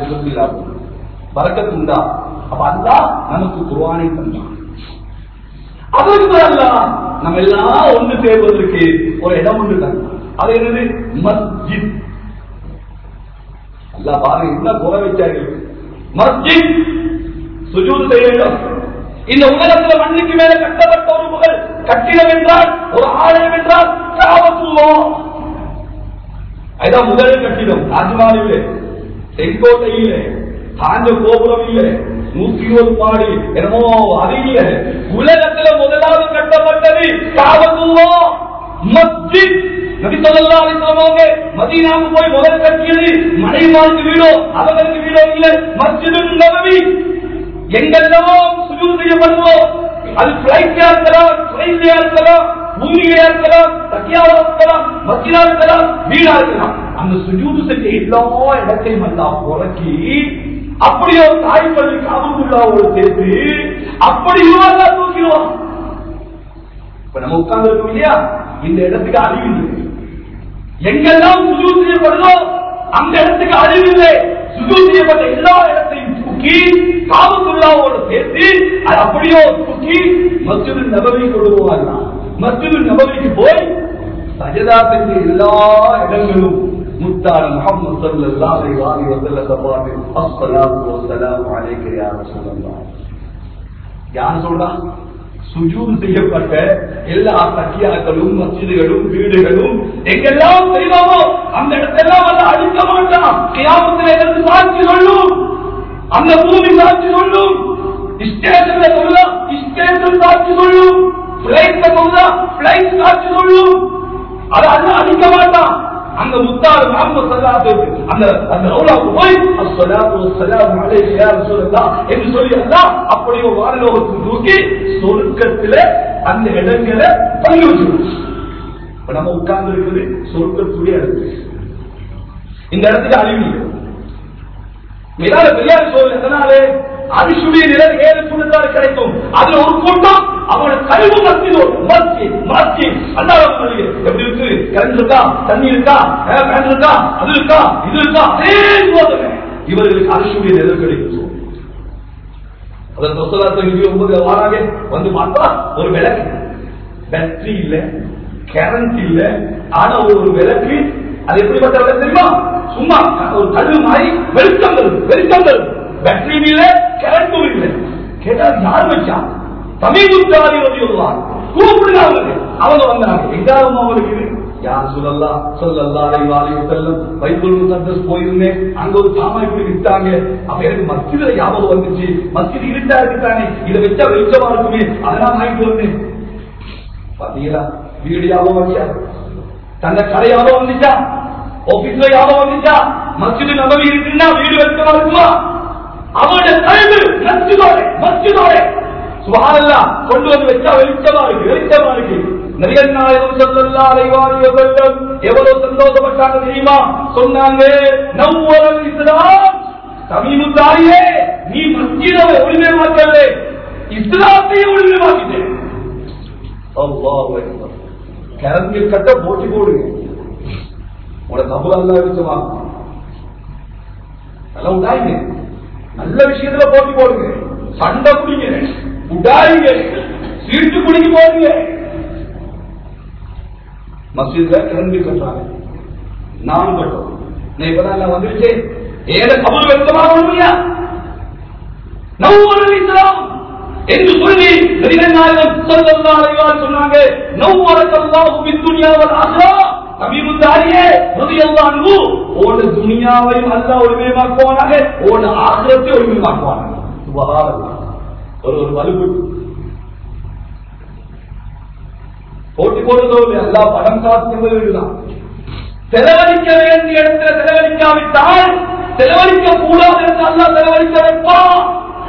விபத்து பறக்கத்து உண்டா அப்ப அல்லா நமக்கு குர்ஆனை தந்தான் அதற்கு அல்ல நம்ம எல்லாம் ஒன்று சேர்வதற்கு ஒரு இடம் ஒன்று தான் அது என்னது மஸ்ஜித் அல்லா பாருங்க என்ன குறை வச்சார்கள் மஸ்ஜித் சுஜூத் செய்ய இடம் இந்த உலகத்துல மண்ணுக்கு மேல கட்டப்பட்ட ஒரு புகழ் கட்டிடம் என்றால் ஒரு ஆலயம் என்றால் காவத்துவோ அதுதான் முதல் கட்டிடம் தாஜ்மஹால் இல்லை செங்கோட்டை இல்லை காஞ்ச கோபுரம் இல்லை நூத்தி இருபது மாடி என்னமோ அது இல்ல உலகத்துல முதலாவது கட்டப்பட்டது காவத்துவோ மஸ்ஜித் நபி ஸல்லல்லாஹு அலைஹி வஸல்லம் அவங்க மதீனாவுக்கு போய் முதல் கட்டியது மனைவிமாருக்கு வீடோ அவர்களுக்கு வீடோ இல்ல மஸ்ஜிதுன் நபவி எங்கெல்லாம் சுஜூத் செய்யப்படுதோ அது பிளைட்லயா இருக்கலாம் ட்ரெயின்லயா இருக்கலாம் பூமியிலயா இருக்கலாம் தக்கியாவா இருக்கலாம் மஸ்ஜிதா இருக்கலாம் வீடா இருக்கலாம் அந்த சுஜூது செஞ்ச எல்லா இடத்தையும் எல்லாம் புறக்கி அப்படியே தாய் பள்ளி காபத்துள்ளாவோடு சேர்த்து அப்படி இவங்க தூக்கிடுவான் இப்ப நம்ம உட்கார்ந்து இருக்கோம் இல்லையா இந்த இடத்துக்கு அழிவு இல்லை எங்கெல்லாம் சுஜூத் செய்யப்படுதோ அந்த இடத்துக்கு அழிவு இல்லை சுஜூத் செய்யப்பட்ட எல்லா இடத்தையும் தூக்கி காபத்துள்ளாவோடு சேர்த்து அது அப்படியோ தூக்கி மஸ்ஜிது நபவி கொண்டு போவாங்க மஸ்ஜிது நபவிக்கு போய் சஜதா செஞ்ச எல்லா இடங்களும் முத்தான முகமது ஸல்லல்லாஹு அலைஹி வஸல்லம் பார்த்து அஸ்ஸலாத்து வஸ்ஸலாமு அலைக்க யா ரசூலல்லாஹ் யார் சொல்றா சுஜூது செய்யப்பட்ட எல்லா தக்கியாக்களும் மஸ்ஜிதுகளும் வீடுகளும் எங்கெல்லாம் செய்வாமோ அந்த இடத்தெல்லாம் அல்ல அழிக்க மாட்டான் கியாமத்தில் எதற்கு சாட்சி சொல்லும் அந்த பூமி சாட்சி சொல்லும் ஸ்டேஷன்ல சொல்ல ஸ்டேஷன் சாட்சி சொல்லும் பிளைட்ல சொல்ல பிளைட் சாட்சி சொல்லும் அதை அல்ல அழிக்க மாட்டான் அந்த முத்தாறு நாம சொல்லாது அந்த அந்த ரவுலாவுக்கு போய் அஸ்ஸலாத்து வஸ்ஸலாமு அலைஹி யா ரசூலல்லாஹ் என்று சொல்லி அல்லாஹ் அப்படியே வானலோகத்துக்கு தூக்கி சொர்க்கத்திலே அந்த இடங்களை பங்கு வச்சிருக்கோம் இப்ப நம்ம உட்கார்ந்து இருக்குது சொர்க்கத்துடைய இடத்துல இந்த இடத்துக்கு அழிவு இல்லை. மேலான பெரியார் சோழல் எதனாலே அரிசுடைய நிலை ஏழு புள்ளத்தால் கிடைக்கும் அதுல ஒரு கூட்டம் அவனோட கழிவு மத்தியோ மத்தி மத்தி அண்டாவது எப்படி இருக்கு கரண்ட் இருக்கா தண்ணி இருக்கா ஃபேன் இருக்கா அது இருக்கா இது இருக்கா அதே சோதனை இவர்களுக்கு அரிசுடைய நிலை கிடைக்கும் அதன் சொசலாத்த ஒன்பது வாராக வந்து பார்த்தா ஒரு விளக்கு பேட்டரி இல்ல கரண்ட் இல்ல ஆனா ஒரு விளக்கு அது எப்படிப்பட்ட விளக்கு தெரியுமா சும்மா ஒரு கல்லு மாதிரி வெளிச்சம் வருது வெளிச்சம் வருது பேட்டரி இல்ல கரண்ட்டும் இல்ல கேட்டா யார் வச்சா தமிழ்ச்சாரி வருவாங்க கூப்பிடுறாங்க அவங்க வந்தாங்க எங்காவது அவங்களுக்கு இது யார் சொல்லலா சொல்லல்லா அலைவாலி செல்லம் பைபிள் முகத்தஸ் போயிருந்தேன் அங்க ஒரு சாமா இப்படி விட்டாங்க அப்ப எனக்கு மஸ்ஜிதுல ஞாபகம் வந்துச்சு மஸ்ஜித் இருட்டா இருக்குதானே இதை வச்சா வெளிச்சமா இருக்குமே அதெல்லாம் வாங்கிட்டு வந்தேன் பாத்தீங்களா வீடு ஞாபகம் வந்துச்சா தந்த கடை ஞாபகம் வந்துச்சா ஆபீஸ்ல ஞாபகம் வந்துச்சா மஸ்ஜிது நபவி இருக்குன்னா வீடு வெளிச்சமா இருக்குமா அவனுடைய கல்வி மஸ்ஜிதோட மஸ்ஜிதோட சுபானல்லா கொண்டு வந்து வச்சா வெளிச்சமா இருக்கு வெளிச்சமா இருக்கு நபிகள் நாயகம் ஸல்லல்லாஹு அலைஹி வஸல்லம் எவ்வளவு சந்தோஷப்பட்டாங்க தெரியுமா சொன்னாங்க நவ்வல் இஸ்லாம் தமிமுத்தாரியே நீ மஸ்ஜிதை ஒளிமயமாக்கல இஸ்லாத்தையே ஒளிமயமாக்கிட்டேன் அல்லாஹ் அக்பர் கரங்கில் கட்ட போட்டி போடுங்க உங்களோட கபர் அல்லா வெளிச்சமா நல்லா உண்டாயிங்க நல்ல விஷயத்துல போட்டி போடுங்க சண்டை குடிங்க உடாயுங்க சீட்டு குடிக்க போடுங்க மசீதுல கிளம்பி கட்டுறாங்க நானும் கட்டுறோம் நான் இப்பதான் எல்லாம் வந்துருச்சு ஏத கபல் வெத்தமாக ஒண்ணுமையா நவ்வல் இஸ்லாம் என்று சொல்லி நபிகள் நாயகம் ஸல்லல்லாஹு அலைஹி வஸல்லம் சொன்னாங்க நவ்வரக்கல்லாஹு பித் துன்யா வல் ஆখিরা நபிமுத்தாரியே ரலியல்லாஹு அன்ஹு ஓட துனியாவையும் அல்லாஹ் ஒளிமயமாக்குவானாக ஓட ஆখিরাத்தை ஒளிமயமாக்குவானாக சுபஹானல்லாஹ் ஒரு ஒரு வலுப்பு போட்டி போடுறதோ இல்லை எல்லா படம் காத்துதான் செலவழிக்க வேண்டிய இடத்துல செலவழிக்காவிட்டால் செலவழிக்க கூடாது என்று அல்லா செலவழிக்க வைப்பான்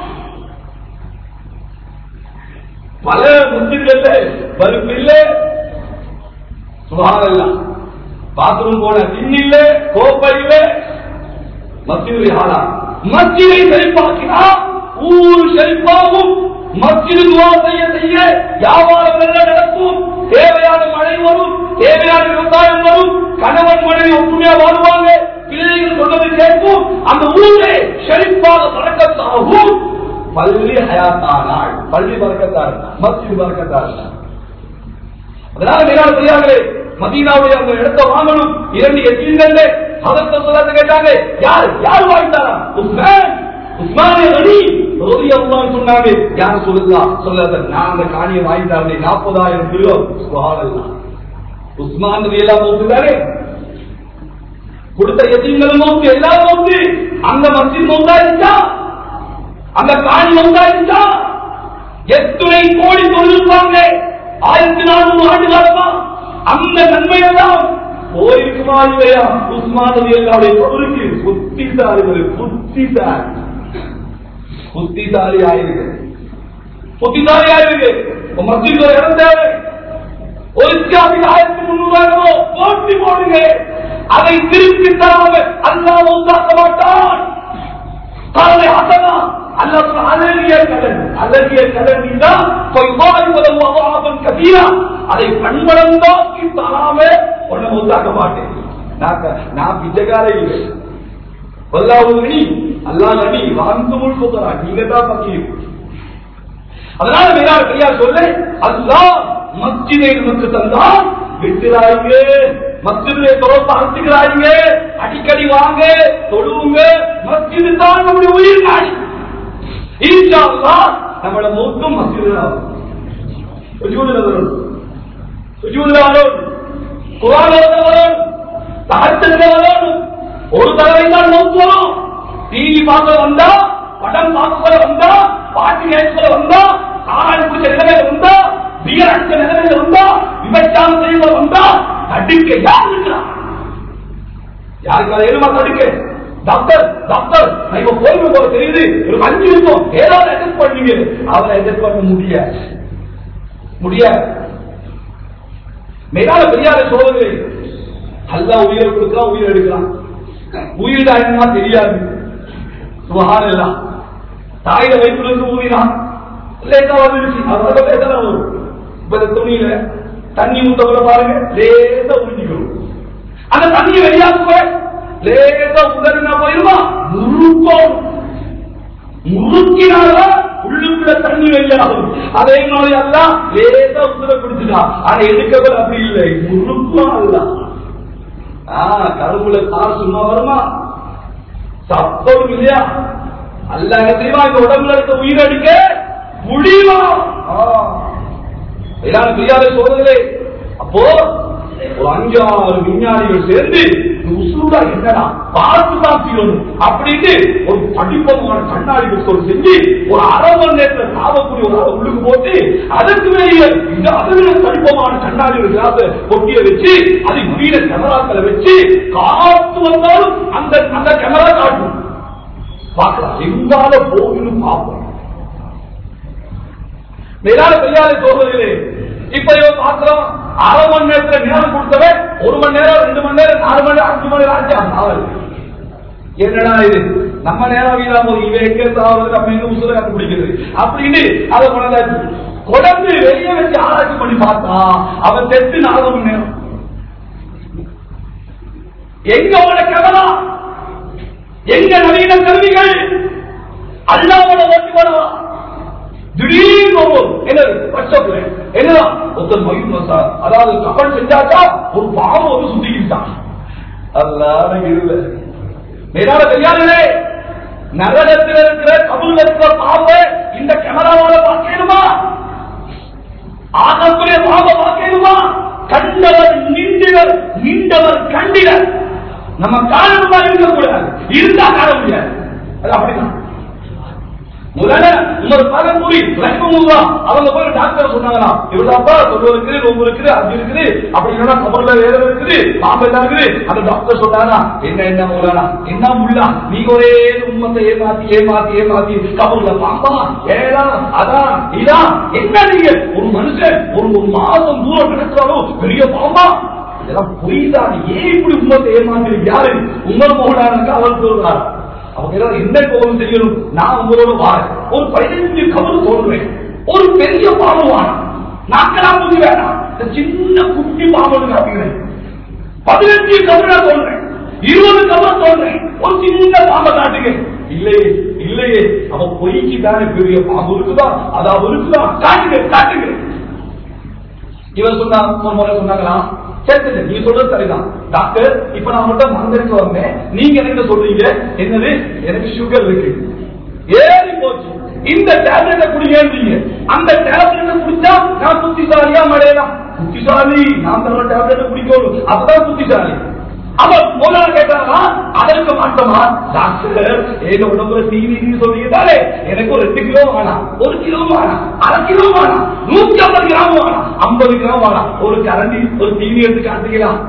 பல முஸ்லிம்கள்ல பருப்பு இல்ல சுகாதார பாத்ரூம் போன டின் இல்ல கோப்பை இல்ல மத்தியுடைய ஆளா மத்தியை செழிப்பாக்கினா ஊர் செழிப்பாகும் மத்திய துவா செய்ய செய்ய வியாபாரம் நல்ல நடக்கும் தேவையான மழை வரும் தேவையான விவசாயம் வரும் கணவன் மனைவி ஒற்றுமையா வாழ்வாங்க பிள்ளைகள் சொன்னதை கேட்கும் அந்த ஊரே செழிப்பாக பறக்கத்தாகும் பள்ளி ஹயாத்தானாள் பள்ளி பறக்கத்தாள் மஸ்ஜித் பறக்கத்தாள் அதனால மேலான பெரியார்களே மதீனாவுடைய அந்த இடத்தை வாங்கணும் இரண்டு எத்தீன்கள் அதற்கு சொல்ல கேட்டாங்க யார் யார் வாங்கிட்டாரா உஸ்மான் உஸ்மானிய அணி ரோதி அல்லாஹ் சொன்னாங்க யார் சொல்லுதா சொல்லாத நான் அந்த காணியை வாங்கிட்டாரு நாற்பதாயிரம் கிலோ சுபஹானல்லாஹ் உஸ்மான் நபி எல்லாம் போட்டுதானே கொடுத்த எத்தீன்களும் மௌத்து எல்லாரும் மௌத்து அந்த மஸ்ஜித் மௌத்தா இருந்துச்சா அந்த காணி மௌத்தா இருந்துச்சா எத்துணை கோடி தொழில்பாங்க ஆயிரத்தி நானூறு ஆண்டு காலமா அந்த நன்மையெல்லாம் போயிருக்குமா இல்லையா உஸ்மான் நபி அல்லாவுடைய கபருக்கு புத்திசாலிகள் புத்திசாலி புத்திசாலி ஆயிருக்கு புத்திசாலி ஆயிருக்கு மஸ்ஜித் ஒரு இடம் தேவை ஒரு இஸ்லாமில் ஆயிரத்தி முன்னூறு போட்டி போடுங்க அதை திருப்பி தராம அல்லாஹ் உண்டாக்க மாட்டான் قال حسنا الله அழகிய கடன் அழகிய கடன் தான் அதை பண்பளந்தாக்கி தராம ஒண்ணு உண்டாக்க மாட்டேன் நான் க- நான் பிச்சைக்கார இல்லை வல்லாவது நடி அல்லா நடி வாழ்ந்து முழுப்பதா நீங்க தான் பக்கீர் அதனால மேலான பெரியார் சொல்ல அல்லாஹ் மஸ்ஜிதை நமக்கு தந்தான் விட்டுறாங்க மஸ்ஜிதிலே தொடர்பு அழைச்சுக்கிறாங்க அடிக்கடி வாங்க தொழுவுங்க மஸ்ஜிது தான் நம்முடைய உயிர் நாடி இன்ஷா அல்லாஹ் நம்மளோட மூக்கும் மஸ்ஜிது தான் சுஜூதுல வரும் சுஜூதுல வரும் குரான் வரும் தகச்சதுல வரும் ஒரு தடவை தான் மௌத்து வரும் டிவி பார்க்க வந்தா படம் பார்க்க வந்தா பாட்டு கேட்க வந்தா காராடி பிடிச்ச நிலைமையில வந்தா பியர் அடிச்ச நிலைமையில வந்தா விபச்சாரம் செய்ய வந்தா தடுக்க யார் இருக்கிறா யாருக்கு அதை எதுமா தடுக்க டாக்டர் டாக்டர் நான் இப்ப போய் போல தெரியுது ஒரு அஞ்சு நிமிஷம் ஏதாவது அட்ஜஸ்ட் பண்ணீங்க அவரை அட்ஜஸ்ட் பண்ண முடியாது முடியாது மேலான பெரியார சோதனை அல்லா உயிரை கொடுக்கலாம் உயிர் எடுக்கலாம் உயிர் என்னமா தெரியாது சுபஹான் எல்லாம் தாயில வைப்பிலிருந்து ஊறினான் லேசா வந்துருச்சு அதோட லேசா வரும் இப்ப இந்த துணியில தண்ணி ஊத்த பாருங்க லேசா உறிஞ்சிக்கணும் அந்த தண்ணியை வெளியாக்குவ லேசா உதறினா போயிருமா முழுப்போம் முறுக்கினால உள்ளுக்குள்ள தண்ணி வெளியாகும் அதே மாதிரி எல்லாம் லேசா உதர பிடிச்சிட்டா ஆனா எடுக்கவர் அப்படி இல்லை முறுக்கும் அல்ல ஆஹ் கருப்புல கார் சும்மா வருமா சப்பம் இல்லையா அல்ல என்ன தெரியுமா இந்த உடம்புல இருக்க உயிரடிக்க முடியுமா எல்லாரும் தெரியாத சோதனை அப்போ ஒரு அஞ்சாறு விஞ்ஞானிகள் சேர்ந்து இந்த உசுருடா என்னடா பார்த்து தான் தீரணும் அப்படின்னு ஒரு படிப்பமான கண்ணாடி புத்தகம் செஞ்சு ஒரு அரை மணி நேரத்தில் சாவக்கூடிய ஒரு ஆளை உள்ளுக்கு போட்டு அதற்கு வெளியே இந்த அதுவிட படிப்பமான கண்ணாடி கிளாஸ் பொட்டியை வச்சு அதை வீட கேமராக்களை வச்சு காத்து வந்தாலும் அந்த அந்த கேமரா காட்டும் பார்க்கலாம் எங்கால போகணும் பார்ப்போம் மேலான பெரியாரை சோதனைகளே இப்ப இவன் பாக்குறோம் அரை மணி நேரத்துல நேரம் கொடுத்தவன் ஒரு மணி நேரம் ரெண்டு மணி நேரம் நாலு மணி நேரம் அஞ்சு மணி நேரம் ஆச்சு அவன் நாவல் என்னடா இது நம்ம நேரம் வீணா போது இவன் எங்க சாவது நம்ம எங்க உசுர கண்டுபிடிக்கிறது அப்படின்னு அதை கொண்டாச்சு கொடந்து வெளியே வச்சு ஆராய்ச்சி பண்ணி பார்த்தா அவன் தெத்து நாலு மணி நேரம் எங்க அவன கேமரா எங்க நவீன கருவிகள் அல்லாவோட ஓட்டி வருவான் திடீர்னு ஒரு என்னது வாட்ஸ்அப்ல என்னதான் ஒருத்தர் மயில் மசா அதாவது கப்பல் செஞ்சாச்சா ஒரு பாவம் வந்து சுத்திக்கிட்டான் அல்லாத இருல மேலான தெரியாதே நரகத்தில் இருக்கிற கபூல் இருக்கிற பாவை இந்த கேமராவால பார்க்கணுமா ஆகக்கூடிய பாவை பார்க்கணுமா கண்டவர் நின்றவர் நின்றவர் கண்டினர் நம்ம காரணமா இருக்கக்கூடாது இருந்தா காண முடியாது அது அப்படிதான் முதல்ல உமர் பகன்புரி ரஹ்மமுல்லா அவங்க போய் டாக்டர் சொன்னாங்களா இவ்வளவுப்பா தொழில் இருக்குது நோம்பு இருக்குது அது இருக்குது அப்படி இல்லைன்னா கபர்ல வேதம் இருக்குது பாம்பு எல்லாம் இருக்குது அந்த டாக்டர் சொன்னாரா என்ன என்ன மூலனா என்ன முள்ளா நீங்க ஒரே உண்மத்தை ஏமாத்தி ஏமாத்தி ஏமாத்தி கபர்ல பாம்பா ஏடா அதான் இதான் என்ன நீங்க ஒரு மனுஷன் ஒரு ஒரு மாதம் தூரம் கிடக்கிறாலும் பெரிய பாம்பா இதெல்லாம் பொய் தான் ஏன் இப்படி உண்மத்தை ஏமாத்தி யாரு உமர் மோகனானுக்கு அவர் சொல்றாரு அவங்க எல்லாரும் என்ன கோபம் செய்யணும் நான் உங்களோட வாரேன் ஒரு பதினஞ்சு கவரு தோன்றுவேன் ஒரு பெரிய பாம்பு வாரம் நாக்கெல்லாம் புதி வேணாம் இந்த சின்ன குட்டி பாம்பு காட்டுகிறேன் பதினஞ்சு கவரை தோன்றேன் இருபது கவர் தோன்றேன் ஒரு சின்ன பாம்பை காட்டுங்க இல்லையே இல்லையே அவன் பொய்க்கு தானே பெரிய பாம்பு இருக்குதா அது அவ இருக்குதா காட்டுங்க காட்டுங்க இவர் சொன்னா ஒரு முறை சொன்னாங்களாம் சரி சரி நீங்க சொல்றது சரிதான் டாக்டர் இப்ப நான் மட்டும் மறந்துட்டு வந்தேன் நீங்க என்ன சொல்றீங்க என்னது எனக்கு சுகர் இருக்கு ஏறி போச்சு இந்த டேப்லெட்டை குடிங்க அந்த டேப்லெட்டை குடிச்சா நான் புத்திசாலியா மடையலாம் புத்திசாலி நான் தர டேப்லெட்டை குடிக்கணும் அப்பதான் புத்திசாலி அவர் முதல்ல கேட்டாரா அதற்கு மாட்டோமா டாக்டர் ஏக உடம்புல டிவி சொல்லிட்டாலே எனக்கு ஒரு ரெண்டு கிலோ வேணாம் ஒரு கிலோ வேணாம் அரை கிலோ வேணாம் நூத்தி ஐம்பது கிராம் வேணாம் ஐம்பது கிராம் வேணாம் ஒரு கரண்டி ஒரு டிவி எடுத்து காட்டுக்கலாம்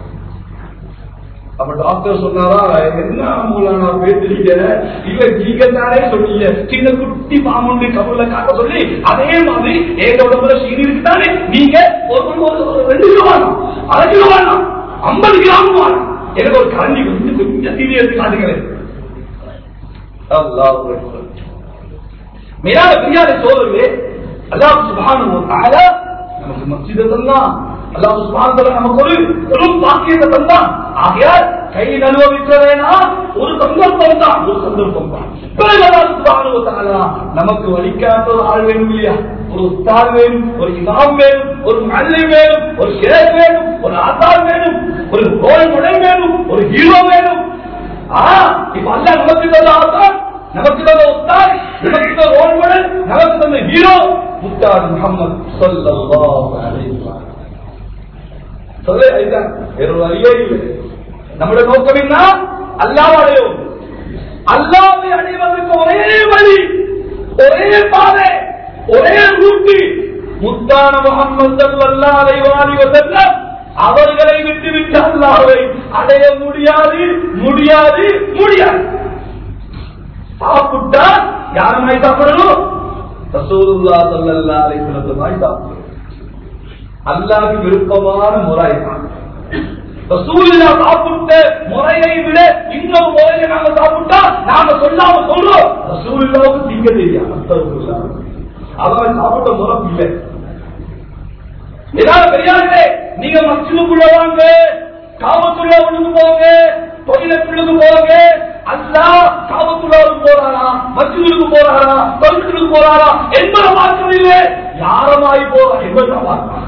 அப்ப டாக்டர் சொன்னாரா என்ன மூலானா பேசுறீங்க இல்ல நீங்க தானே சொன்னீங்க சின்ன குட்டி பாம்புண்டு கபூர்ல காட்ட சொல்லி அதே மாதிரி ஏக உடம்புல சீனி இருக்குதானே நீங்க ஒரு ஒரு- ஒரு ரெண்டு கிலோ வேணாம் அரை கிலோ வேணாம் ஐம்பது கிராம் வேணாம் எனக்கு ஒரு கரண்டி கொஞ்சம் கொஞ்சம் சீனி எடுத்து காட்டுகிறேன் அல்லாஹ் அக்பர். மேலான பெரியாரை சோதரே அல்லாஹ் சுப்ஹானஹு வ தஆலா நமக்கு மஸ்ஜிதை தந்தான் அல்லாஹ் சுப்ஹானஹு வ தஆலா நமக்கு ஒரு பெரும் பாக்கியத்தை தந்தான் ஆகையால் கையில் அனுபவிக்க வேணாம் ஒரு சந்தர்ப்பம் தான் ஒரு சந்தர்ப்பம் தான் பிறகு அல்லாஹ் சுப்ஹானஹு வ தஆலா நமக்கு வழிகாட்ட ஒரு ஆள் வேணும் இல்லையா ஒரு உஸ்தாத் வேணும் ஒரு இமாம் வேணும் ஒரு மல்லி வேணும் ஒரு ஷேக் வேணும் ஒரு ஆசார் வேணும் ஒரு ரோல் மாடல் வேணும் ஒரு ஹீரோ வேணும் ஆ இப்ப அல்லாஹ் நமக்கு தந்த ஆசார் நமக்கு தந்த உஸ்தாத் நமக்கு தந்த ரோல் மாடல் நமக்கு தந்த ஹீரோ முஸ்தாத் முகமது ஸல்லல்லாஹு அலைஹி வஸல்லம் சொல்ல இதுதான் வேற ஒரு வழியே இல்லை நம்முடைய நோக்கம் என்ன அல்லாஹ் அடையும் அல்லாவை அடைவதற்கு ஒரே வழி ஒரே பாதை ஒரே ரூட்டி முத்தான முகமது ஸல்லல்லாஹு அலைஹி வஸல்லம் அவர்களை விட்டு விட்டு அல்லாஹ்வை அடைய முடியாது முடியாது முடியாது சாப்பிட்டா யாருமாய் சாப்பிடணும் ரசூலுல்லா ஸல்லல்லாஹு அலைஹி வஸல்லம் சாப்பிடணும் அல்லாஹ்வுக்கு விருப்பமான முறை தான் ரசூலுல்லா சாப்பிட்ட முறையை விட இன்னொரு முறையை நாங்க சாப்பிட்டா நாங்க சொல்லாம சொல்றோம் ரசூலுல்லாவுக்கு திங்க தெரியாது அஸ்தகுல்லாஹ். அவங்க சாப்பிட்ட முறை இல்லை ஏதாவது பெரியார்களே நீங்க மச்சிலுக்குள்ள வாங்க காவத்துள்ள உள்ளுக்கு போங்க தொழிலுக்கு போங்க அல்லா காவத்துள்ளாவுக்கு போறாரா மச்சிலுக்கு போறாரா தொழிலுக்கு போறாரா என்பதை பார்க்கவில்லை யாரமாய் போறா என்பதை பார்க்கலாம்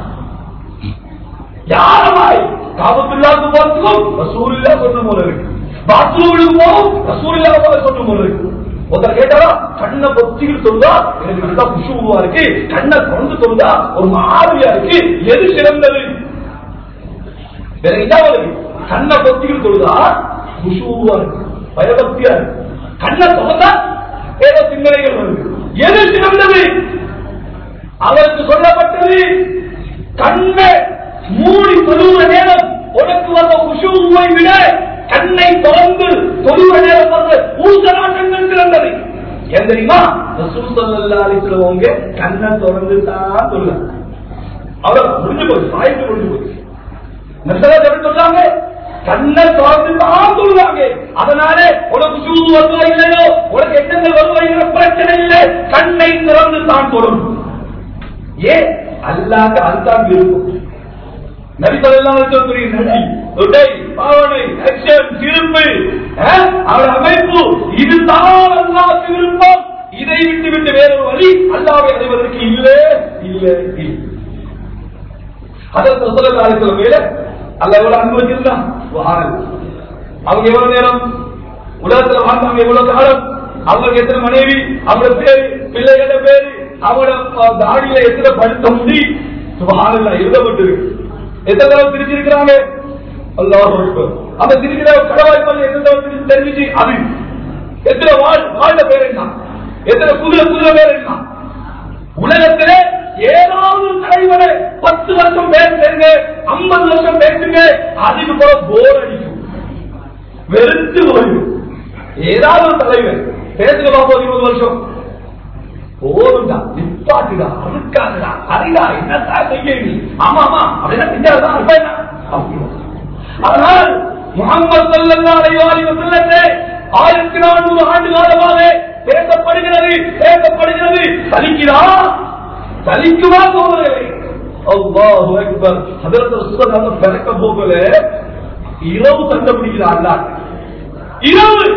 யாரமாய் காபத்துள்ளாவுக்கு போறதுக்கும் ரசூலில்லா சொன்ன போல இருக்கு பாத்ரூமுக்கு போகும் ரசூலில்லா போல சொன்ன போல இருக்கு ஒருத்தர் கேட்டாரா கண்ணை பொத்திக்கிட்டு சொல்றா எனக்கு நல்லா குஷுவா இருக்கு கண்ணை குழந்து சொல்றா ஒரு மாதிரியா இருக்கு எது சிறந்தது வேற இதாவது கண்ணை பொத்திக்கிட்டு சொல்றா குஷுவா இருக்கு பயபக்தியா இருக்கு கண்ணை திறந்தா ஏதோ சிந்தனைகள் வருது எது சிறந்தது அவருக்கு சொல்லப்பட்டது கண்ணை மூடி தொழுகிற நேரம் உனக்கு வந்த உஷுவை விட கண்ணை திறந்து தொழுகிற நேரம் வந்த ஊசலாட்டங்கள் சிறந்தது ஏன் தெரியுமா ரசூல் ஸல்லல்லாஹு அலைஹி வஸல்லம் கண்ணை திறந்து தான் சொல்லுங்க அவர் முடிஞ்சு போச்சு சாய்த்து முடிஞ்சு போச்சு நபிசல்லா எப்படி சொல்றாங்க கண்ணை திறந்து தான் சொல்றாங்க அதனால உனக்கு சூது வருவா இல்லையோ உனக்கு எண்ணங்கள் வருவாங்கிற பிரச்சனை இல்லை கண்ணை திறந்து தான் சொல்லணும் ஏன் அல்லாத அதுதான் விருப்பம் நபி சொல்லலாம் சொல்லக்கூடிய நடி உடை பாவனை ஆக்ஷன் திருப்பு அஹ், அவருடைய அமைப்பு இதுதான் அல்லாஹ்வுக்கு விருப்பம் இதை விட்டு விட்டு வேறொரு வழி அல்லாவை அடைவதற்கு இல்லை இல்லை இல்லை அதற்கு முதல் காலத்துல மேல அல்ல எவ்வளவு அன்பு வச்சிருந்தான் வாருங்கள். அவங்க எவ்வளவு நேரம் உலகத்துல வாழ்ந்தாங்க எவ்வளவு காலம் அவங்களுக்கு எத்தனை மனைவி அவங்களோட பேரு பிள்ளைகளோட பேரு அவங்களோட அஹ், தாடியில எத்தனை படுத்த முடி சுபஹானல்லா எழுதப்பட்டிருக்கு எத்தனை தடவை பிரிச்சிருக்கிறாங்க அல்லாஹ் அக்பர். அந்த திருக்கிற கடவாய்ப்பால் எத்தனை தடவை பிரிச்சு தெரிஞ்சிச்சு அது எத்தனை வாழ் வாழ்ந்த பேர் என்ன எத்தனை குதிரை குதிரை பேர் என்ன உலகத்திலே ஏதாவது ஒரு தலைவரை பத்து வருஷம் பேசுங்க ஐம்பது வருஷம் பேசுங்க அதுக்கு போல போர் அடிக்கும் வெறுத்து போயிடும் ஏதாவது ஒரு தலைவர் பேசுங்க பாப்போம் இருபது வருஷம் போதும்டா நிப்பாட்டுடா அழுக்காதுடா சரிடா என்னடா செய்ய நீ ஆமா ஆமா அப்படின்னா செஞ்சாதான் அர்த்தம் என்ன? அப்படி. ஆனால் முகமது ஸல்லல்லாஹு அலைஹி வஸல்லத்தை ஆயிரத்தி நானூறு ஆண்டு காலமாக பேசப்படுகிறது பேசப்படுகிறது சலிக்கிறா சலிக்குமா சோதரர்களே அல்லாஹு அக்பர் ஹதரத் ரசூல் அந்த பிறக்க போகல இரவு கண்டுபிடிக்கிறார் அல்லாஹ் இரவு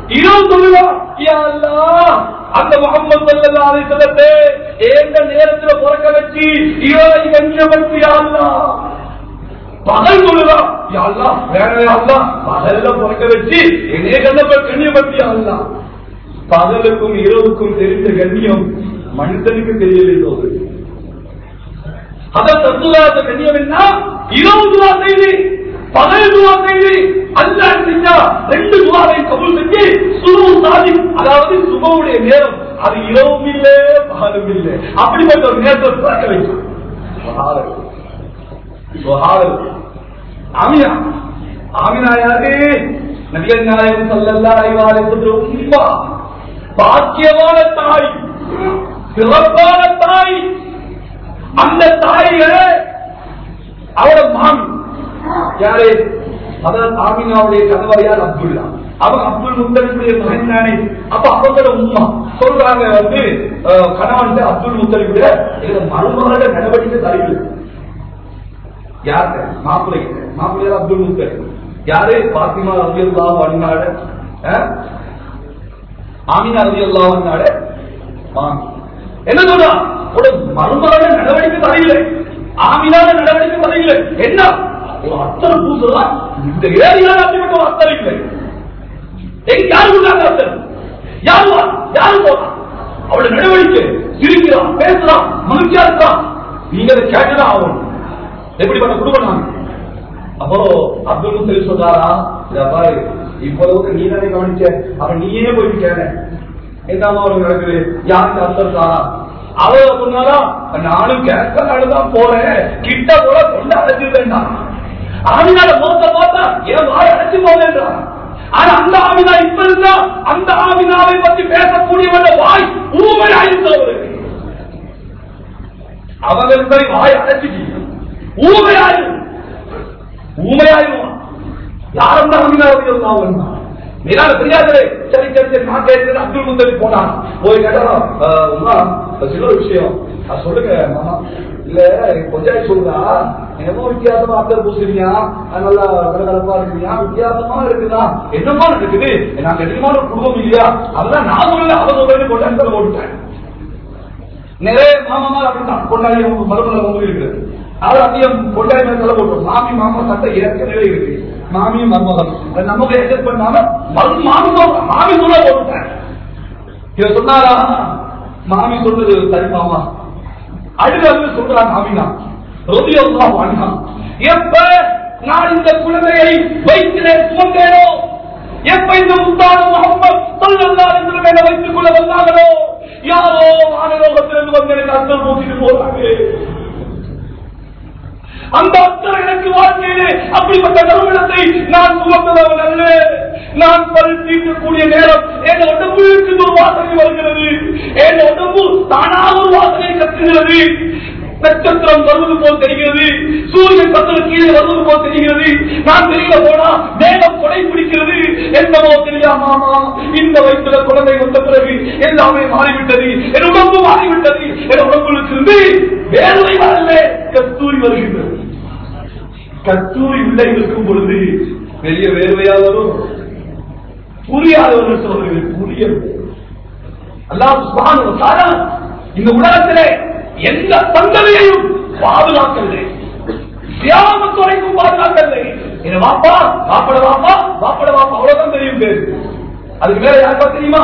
இரவு சொல்லுவான் யா அல்லாஹ், அந்த முகமது ஸல்லல்லாஹு அலைஹி வஸல்லத்தை ஏந்த நேரத்துல பிறக்க வச்சு இவரை கண்ணியப்படுத்தி யா அல்லாஹ் பகல் சொல்லுதா யாழ்லா வேற யாழ்லா பகல்ல பிறக்க வச்சு என்னைய கண்ணப்ப கண்ணியப்படுத்தி யாழ்லா பகலுக்கும் இரவுக்கும் தெரிந்த கண்ணியம் மனிதனுக்கு தெரியலை போது அதான் தத்துவாத கண்ணியம் என்ன இரவு துவா செய்தி பகல் துவா செய்தி அல்லா செஞ்சா ரெண்டு துவாவை கபூல் செஞ்சு சுபு சாதி அதாவது சுபவுடைய நேரம் அது இரவும் இல்லை பகலும் இல்லை அப்படிப்பட்ட ஒரு நேரத்தை பிறக்க வைக்கும் சுபஹானல்லாஹ். சுபஹானல்லாஹ். ஆமினா ஆமினா யாரு நபிகள் நாயகம் ஸல்லல்லாஹு அலைஹி வஸல்லம் ரொம்ப பாக்கியமான தாய் சிறப்பான தாய் அந்த தாய அவட மாமி யாரு அதான் ஆமினாவுடைய கணவர் யார் அப்துல்லா அவன் அப்துல் முத்தலிபுடைய மகன் தானே அப்ப அவங்களோட உண்மா சொல்றாங்க வந்து அஹ், கணவன் அப்துல் முத்தலிபுடைய எங்க மருமகள நடவடிக்கை தருகிறது யாரு மாப்பிள்ளை மாப்பிள்ளையார் அப்துல் முத்தலிப் யாரு பாத்திமா ரவி அல்லா வண்ணாட ஆமினா ரவி அல்லா வண்ணாட மாமி என்ன சொல்றா ஒரு மருமகள நடவடிக்கை தரையில்லை ஆமினால நடவடிக்கை தரையில்லை என்ன ஒரு அத்தனை பூசலாம் இந்த ஏரியாவில் அப்படிப்பட்ட ஒரு அத்தனை இல்லை எங்க யாரு கொடுத்தாங்க அத்தனை யாரு வா? யாரு போறா அவளோட நடவடிக்கை சிரிக்கிறான் பேசுறான் மகிழ்ச்சியா இருக்கான் நீங்க அதை கேட்டுதான் ஆகணும் எப்படிப்பட்ட குடும்பம் நாங்க அப்போ அப்துல் முத்தலிப் சொல்றாரா இத பாரு இவ்வளவு நீ தானே கவனிச்ச அவன் நீயே போயிட்டு கேள என்னமா அவனுக்கு நடக்குது யாருக்கு அர்த்தம் தாரா அவ சொன்னாரா நானும் கேட்க தான் போறேன் கிட்ட போல கொண்டு அழைச்சிருந்தேன்டா ஆமினால மோத்த பார்த்தா என் வாய் அழைச்சு போவேன்றான் ஆனா அந்த ஆமினா இப்ப இருந்தா அந்த ஆமினாவை பத்தி பேசக்கூடியவன வாய் ஊமையாயிருந்தவருக்கு அவங்களுக்கு வாய் அடைச்சிட்டீங்க ஊமையாயிரும் ஊமையாயிரும் யாரும் தான் அமினாவது மேலான தெரியாதே சரி சரி சரி நான் கேட்கிறேன் அப்துல் முத்தலிப் போனான் போய் கேட்டா "அஹ், உமா சில ஒரு விஷயம் அது சொல்லுங்க மாமா இல்ல கொஞ்சம் சொல்றா என்னமோ வித்தியாசமா அப்தல் பூசுறீங்க நல்லா கலகலப்பா இருக்கீங்க வித்தியாசமா இருக்குதா என்னமா நடக்குது நான் கண்டிப்பான ஒரு குடும்பம் இல்லையா அதெல்லாம் நான் சொல்லல அவ சொல்றேன்னு கொண்டாந்து போட்டுட்டேன் நிறைய மாமாமா அப்படிதான் கொண்டாடி மறுமலை வந்து இருக்குது அவர் அதிகம் கொண்டாடி மேல தலை போட்டோம் மாமி மாமா சட்டை ஏற்கனவே இருக்கு மாமி மருமகன் அது நமக்கு அட்ஜஸ்ட் பண்ணாம மறு மாமி சொல்ற- மாமி சொல்ல போட்டுட்டேன் இத சொன்னாரா மாமி சொல்றது சரி மாமா அழுது அழுது சொல்றாங்க மாமினா ரொதியல்லா வாங்கினா எப்ப நான் இந்த குழந்தையை வயிற்றிலே சுமந்தேனோ எப்ப இந்த முத்தான முகமது சொல்லல்லா என்று மேல வைத்துக் கொள்ள வந்தாங்களோ யாரோ வானலோகத்திலிருந்து வந்து எனக்கு அர்த்தம் போட்டிட்டு போறாங்க அந்த அத்தர் எனக்கு வாழ்க்கையிலே அப்படிப்பட்ட நறுமணத்தை நான் சுமந்தவன் அல்ல நான் பரிசீலிக்கக்கூடிய நேரம் என் உடம்புக்கு ஒரு வாசனை வருகிறது என் உடம்பு தானாக ஒரு வாசனை கத்துகிறது நட்சத்திரம் வருவது போல் தெரிகிறது சூரியன் கத்தல் கீழே வருவது போல் தெரிகிறது நான் தெரியல போனா மேகம் கொடை பிடிக்கிறது என்னவோ தெரியாமாமா இந்த வயசுல குழந்தை வந்த பிறகு எல்லாமே மாறிவிட்டது என் உடம்பு மாறிவிட்டது என் உடம்புக்கு இருந்து வேர்வை வரல கஸ்தூரி வருகின்றது கஸ்தூரி உள்ளே இருக்கும் பொழுது பெரிய வேர்வையா வரும் புரியாதவர்கள் சொல்றது புரிய அல்லாஹ் சுப்ஹானஹு வ தஆலா இந்த உலகத்திலே எந்த சந்ததியையும் பாதுகாக்கவில்லை தியாகத்து வரைக்கும் பாதுகாக்கவில்லை என்ன வாப்பா வாப்பட வாப்பா வாப்பட வாப்பா அவ்வளவுதான் தெரியும் பேரு அதுக்கு மேல யாருக்கா தெரியுமா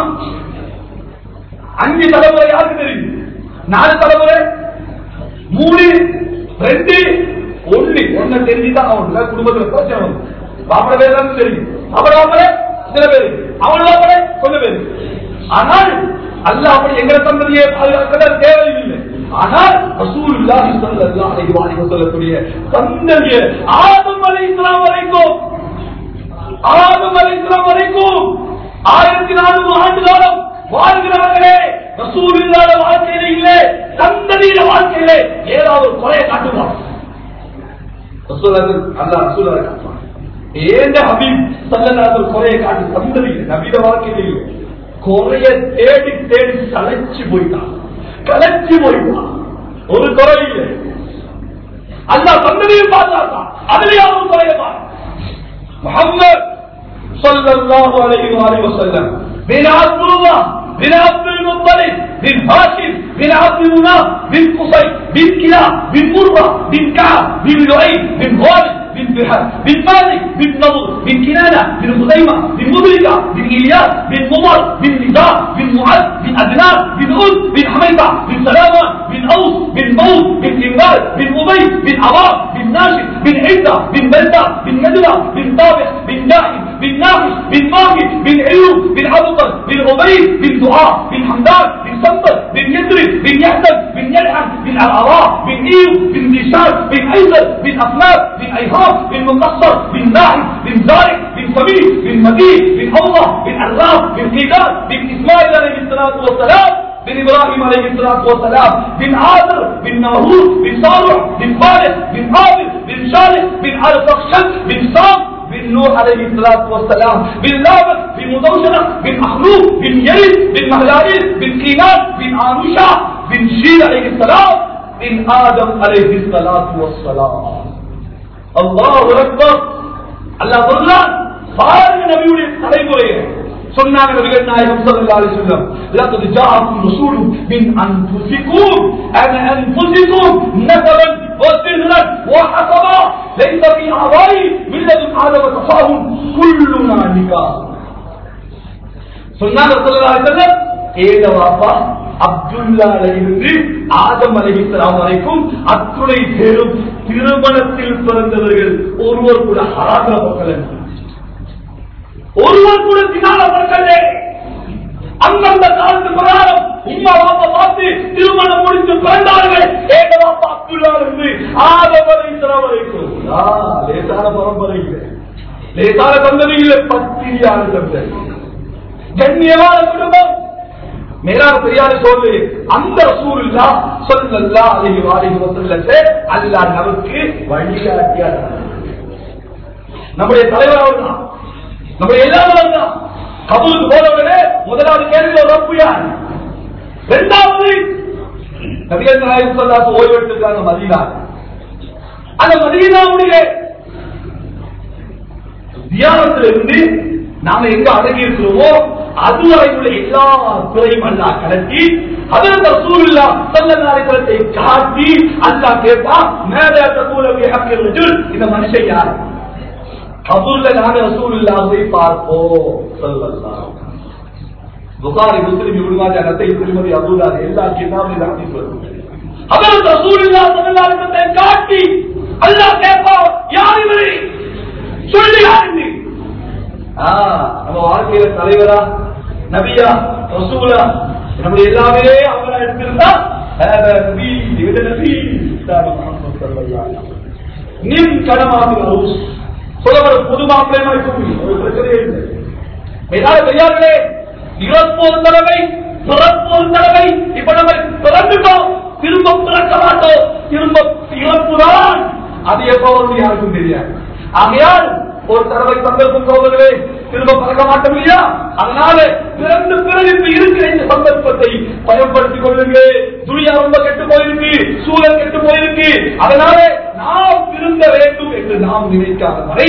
அஞ்சு தலைமுறை யாருக்கு தெரியும் நாலு தலைமுறை மூணு ரெண்டு ஒண்ணு ஒண்ணு தெரிஞ்சுதான் அவன் குடும்பத்துல பிரச்சனை வரும் பாப்பட பேர் தான் தெரியும் அவட வாப்பட சில பேர் அவள் வாப்பட கொஞ்சம் பேர் ஆனால் அல்ல அப்படி எங்களை சந்ததியை பாதுகாக்க தேவையில்லை ஆனால் ரசூலுல்லாஹி ஸல்லல்லாஹு அலைஹி வஸல்லம் சொல்லக்கூடிய சந்ததியை ஆதம் அலைஹிஸ்ஸலாம் வரைக்கும் ஆதம் அலைஹிஸ்ஸலாம் வரைக்கும் ஆயிரத்தி நானூறு ஆண்டு காலம் வாழ்கிறார்களே ரசூலுல்லாஹ் வாழ்க்கையில இல்லை சந்ததியில வாழ்க்கையிலே ஏதாவது ஒரு குறையை காட்டுவான் ரசூலுல்லாஹ் அல்லாஹ் ரசூலுல்லாஹ் காட்டுவான் ஏந்த ஹபீப் சல்லல்லாஹு அலைஹி குறையை காட்டு சந்ததி நபியில வாழ்க்கையில இல்லை குறைய தேடி தேடி கலைச்சு போயிட்டான் கலைச்சு போயிட்டான் ஒரு குறை இல்லை அல்லாஹ் சந்ததியை பாதுகாத்தான் அதுலயே அவன் குறைய முகமது ஸல்லல்லாஹு அலைஹி வஆலிஹி வஸல்லம் பின் அப்துல்லாஹ் பின் அப்துல் முத்தலிப் பின் ஹாஷிம் பின் அப்துல் முனாஃப் பின் குஸை பின் கிலாப் பின் முர்ரா பின் கஅப் பின் லுஐ பின் ஹாலித் بن بحر بن مالك بن نضر بن كنانة بن خزيمة بن مدركة بن إلياس بن مضر بن نزار بن معد بن أدنان بن أد بن حميدة بن سلامة بن أوس بن موت بن إمبال بن أبي بن عراب بن ناشد بن عزة بن بلدة بن ندرة بن طابع بن ناحي بن ناقش بن ماهي بن عيوب بن عبقر بن عبيد بن دعاء بن حمدان بن سنبل بن يدرس بن يحسن بن يلحم بن العراء بن إيو بن ديشان بن أيسر بن أفلاك بن أيهاب بن مقصر بن ناحي بن زارق بن سمير بن مدين بن الله بن عرام بن قيدان بن إسماعيل عليه الصلاة والسلام بن ابراهيم عليه الصلاه والسلام بن عاذر بن ناهور بن صالح بن فارس بن عابد بن شالح بن الفخشد بن سام بن نوح عليه الصلاه والسلام بن لابد بن مدوشنه بن اخلوق بن يريد بن مهلائيل بن كينان بن عانوشا بن شيل عليه السلام بن ادم عليه الصلاه والسلام الله اكبر الله சொல்றான் பாருங்க நபியுடைய தலைமுறையை சொன்னாங்க நபிகள் நாயகம் ஸல்லல்லாஹு அலைஹி வஸல்லம் லaqad ஜாஅக்கும் ரசூலும் மின் அன்ஃபுசிக்கும் அன் அன்ஃபுசிக்கும் நஸபன் وسهرا وحسبا ليس في آبائي من لدن آدم تفاهم كلنا نكاح சொன்னாங்க ஸல்லல்லாஹு அலைஹி வஸல்லம் ஏக வாப்பா அப்துல்லால இருந்து ஆதம் அலைஹிஸ்ஸலாம் வரைக்கும் அத்துணை பேரும் திருமணத்தில் பிறந்தவர்கள் ஒருவர் கூட ஹராக மக்கள் ஒருவர் கூட தினால மக்கள் அந்தந்த காலத்து பிரகாரம் உம்மா வாப்பா பார்த்து திருமணம் முடித்து பிறந்தார்கள் ஏக வாப்பா அப்துல்லா இருந்து ஆதம் அலைஹிஸ்ஸலாம் வரைக்கும் ஆ, லேசான பரம்பரை இல்லை லேசான சந்ததி இல்லை பத்திரியான சந்ததி கண்ணியமான குடும்பம் மேலான பெரியாரு சொல்லு அந்த ரசூலுல்லா சொல்லல்லா அலைஹி வாலிஹி வஸல்லத்தை அல்லாஹ் நமக்கு வழிகாட்டியார் நம்முடைய தலைவர் அவர்தான் நம்முடைய எல்லாரும் தான் கபூலுக்கு போனவர்களே முதலாவது கேள்வி ஒரு ரப்பு யார் இரண்டாவது நபிகள் நாயகம் சொல்லாத ஓய்வெடுத்திருக்காங்க மதீனா அந்த மதீனாவுடைய தியானத்திலிருந்து நாம எங்க அடங்கி இருக்கிறோமோ அதுவரை உள்ள எல்லா துறையும் அல்லா கடத்தி அதற்கு சூழ்நிலா சல்லநாயகத்தை காட்டி அல்லா கேட்டா மேலே தகவலை ஹக்கில் இந்த மனுஷன் யார் கபூர்ல நாங்க ரசூலுல்லாவை பார்ப்போம் சொல்லலாம் புகாரி முஸ்லிம் இவருமாதி அனத்தை திருமதி அபுதார் எல்லா கிதாபில் ஹதீஸ் வருது அதற்கு ரசூலுல்லா சல்லல்லாஹு காட்டி அல்லாஹ் கேட்பா யார் இவரு சொல்லி யார் இது ஆ, நம்ம வாழ்க்கையில தலைவரா நபியா ரசூலா நம்முடைய எல்லாமே அவங்களா எடுத்திருந்தா ஹாதா நபி இவட நபி தான் முஹம்மது ஸல்லல்லாஹு அலைஹி வஸல்லம். நிம் கடமாத்து ரவுஸ் சொல்லவர புது மாப்பிள்ளை மாதிரி ஒரு பிரச்சனையே இல்லை மேலான பெரியார்களே இறப்போர் தடவை பிறப்போர் தடவை இப்ப நம்ம பிறந்துட்டோம் திரும்ப பிறக்க மாட்டோம் திரும்ப இறப்புதான் அது எப்ப வரும் யாருக்கும் தெரியாது ஆகையால் ஒரு தடவை சந்தர்ப்பம் சோதர்களே திரும்ப பறக்க மாட்டோம் இல்லையா அதனால பிறந்து பிறகு இப்ப இருக்கிற இந்த சந்தர்ப்பத்தை பயன்படுத்திக் கொள்ளுங்க துணியா ரொம்ப கெட்டு போயிருக்கு சூழல் கெட்டு போயிருக்கு அதனால நாம் திருந்த வேண்டும் என்று நாம் நினைக்காத வரை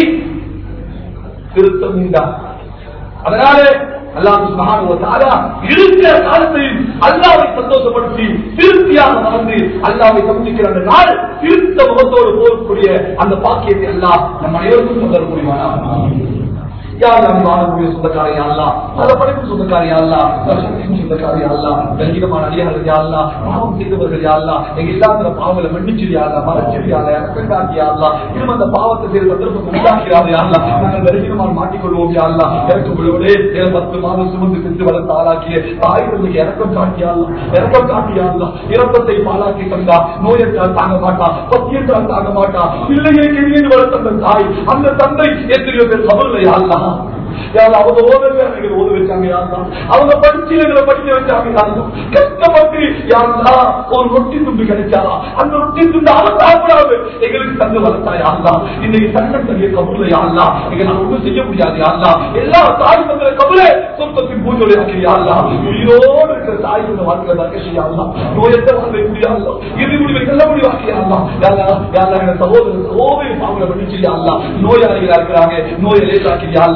திருத்தம் உண்டா அதனால அல்லாஹ் சுப்ஹானஹு வ தஆலா இருக்கிற காலத்தில் அல்லாஹ்வை சந்தோஷப்படுத்தி திருப்தியாக மறந்து அல்லாஹ்வை சந்திக்கிற அந்த நாள் திருத்த முகத்தோடு போகக்கூடிய அந்த பாக்கியத்தை அல்லாஹ் நம் அனைவருக்கும் தந்தர முடியுமானா யாரெல்லாம் வாழக்கூடிய சொந்தக்கார யாழ்லா நல்ல படிப்பு சொந்தக்கார யாழ்லா நல்ல சக்தியின் சொந்தக்கார யாழ்லா கண்டிகமான அடியார்கள் யாழ்லா பாவம் செய்தவர்கள் யாழ்லா எங்க இல்லாத பாவங்களை மன்னிச்சு யாழ்லா மறைச்சு யாழ்லா இறக்கம் காட்டி யாழ்லா இன்னும் அந்த பாவத்தை செய்த சந்தர்ப்பத்தை உண்டாக்கிறார் யாழ்லா நாங்கள் கண்டிகமான மாட்டிக்கொள்வோம் யாழ்லா இறக்கம் விழுவதே ஏழு பத்து மாதம் சுமந்து சென்று வளர்த்து ஆளாக்கிய தாய் தந்தைக்கு இறக்கம் காட்டியாள்லா இறக்கம் காட்டியாள்லா இறப்பத்தை பாலாக்கி தந்தா நோயற்றால் தாங்க மாட்டா பத்தியற்றால் தாங்க மாட்டா பிள்ளையை கெளியது வளர்த்த அந்த தாய் அந்த தந்தை எத்தனையோ பேர் கபல்ல யாழ்லா யாரு அவங்க ஓதவே எங்களை ஓத வச்சாங்க யாருந்தா அவங்க படிச்சு எங்களை படிக்க வச்சாங்க யாருந்தா கஷ்டப்பட்டு யாருந்தா ஒரு ரொட்டி துண்டு கிடைச்சாரா அந்த ரொட்டி துண்டு அவன் சாப்பிடாது எங்களுக்கு தந்து வளர்த்தா யாருந்தா இன்னைக்கு சங்கம் தங்கிய கபூர்ல யாருந்தா எங்க நான் ஒன்றும் செய்ய முடியாது யாருந்தா எல்லா தாய் தந்திர கபூரே சொர்க்கத்தின் பூஜை ஆக்கி யாருந்தா உயிரோடு இருக்கிற தாய் தந்த வாழ்க்கையில தக்க செய்யாதா நோயத்தை வாழ்வை முடியாதா இறுதி முடிவை நல்ல முடிவாக்கி யாருந்தா யாரா யாரா எங்க சகோதரர் சகோதரி பாவங்களை பண்ணி செய்யாதா நோயாளிகளா இருக்கிறாங்க நோயை லேசாக்கி யாருந்தா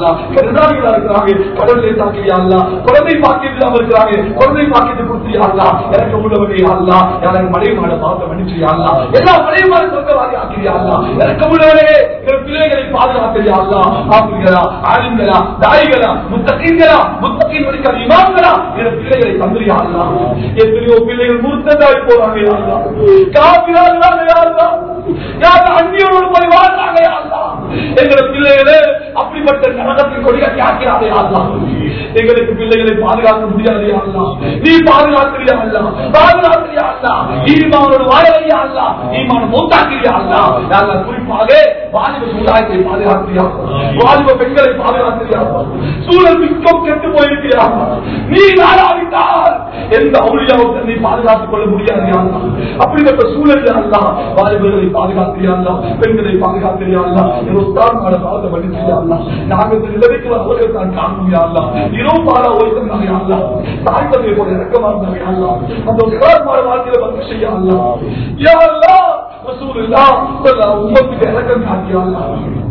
நிர்வாகிகளா இருக்கிறாங்க கடல்லே தாக்கிறியா அல்லா குழந்தை பாக்கியம் இல்லாம இருக்கிறாங்க குழந்தை பாக்கியத்தை கொடுத்தியா அல்லா எனக்கு உள்ளவனே அல்லா எனக்கு மழை மாட பார்க்க மன்னிச்சியா அல்லா எல்லா மழை மாட சொந்தவாதி ஆக்கிறியா அல்லா எனக்கு உள்ளவனே என் பிள்ளைகளை பாதுகாக்கிறியா அல்லா ஆப்பிங்களா ஆளுங்களா தாய்களா முத்தகீங்களா முத்தகின் வரைக்கும் இமாம்களா என் பிள்ளைகளை தந்திரியா அல்லா எத்தனையோ பிள்ளைகள் முருத்ததாய் போறாங்க யா அல்லா காப்பிராங்க யா அல்லா யார் அந்நியோடு போய் வாழ்றாங்க யா அல்லா எங்களை பிள்ளைகளே அப்படிப்பட்ட நரகத்தின் கொடிகட்டி ஆக்கிறாரே அல்லா எங்களுக்கு பிள்ளைகளை பாதுகாக்க முடியாது யா அல்லா நீ பாதுகாக்கிறியா அல்லா பாதுகாக்கிறியா அல்லா ஈமானோடு வாழலையா அல்லா ஈமான மூத்தாக்கிறியா அல்லா நாங்கள் குறிப்பாக வாலிப சமுதாயத்தை பாதுகாக்கிறியா வாலிப பெண்களை பாதுகாக்கிறியா சூழல் மிக்கம் கெட்டு போயிருக்கியா நீ நாடாவிட்டால் எந்த அவுளியாவும் நீ பாதுகாத்துக் கொள்ள முடியாது யா அல்லா அப்படிப்பட்ட சூழல் அல்லா வாலிபர்களை பாதுகாக்கிறியா அல்லா பெண்களை பாதுகாக்கிறியா அல்லா என் உஸ்தாத் மாட பாவத்தை பண்ணிச்சியா அல்லா நாங்கள் இந்த நிலைமைக்கு அவர்கள் தான் காணணும் அல்லா இரவு பாட ஓய்ந்தாங்க அல்லா தாய் தந்தை போல இறக்கமா இருந்தாங்க அல்லா அந்த உஸ்தாத் மாட வாழ்க்கையில வந்து செய்ய அல்லா யா அல்லா ரசூலுல்லா ஸல்லல்லாஹு உம்மத்துக்கு இறக்கம் காட்டியா அல்லா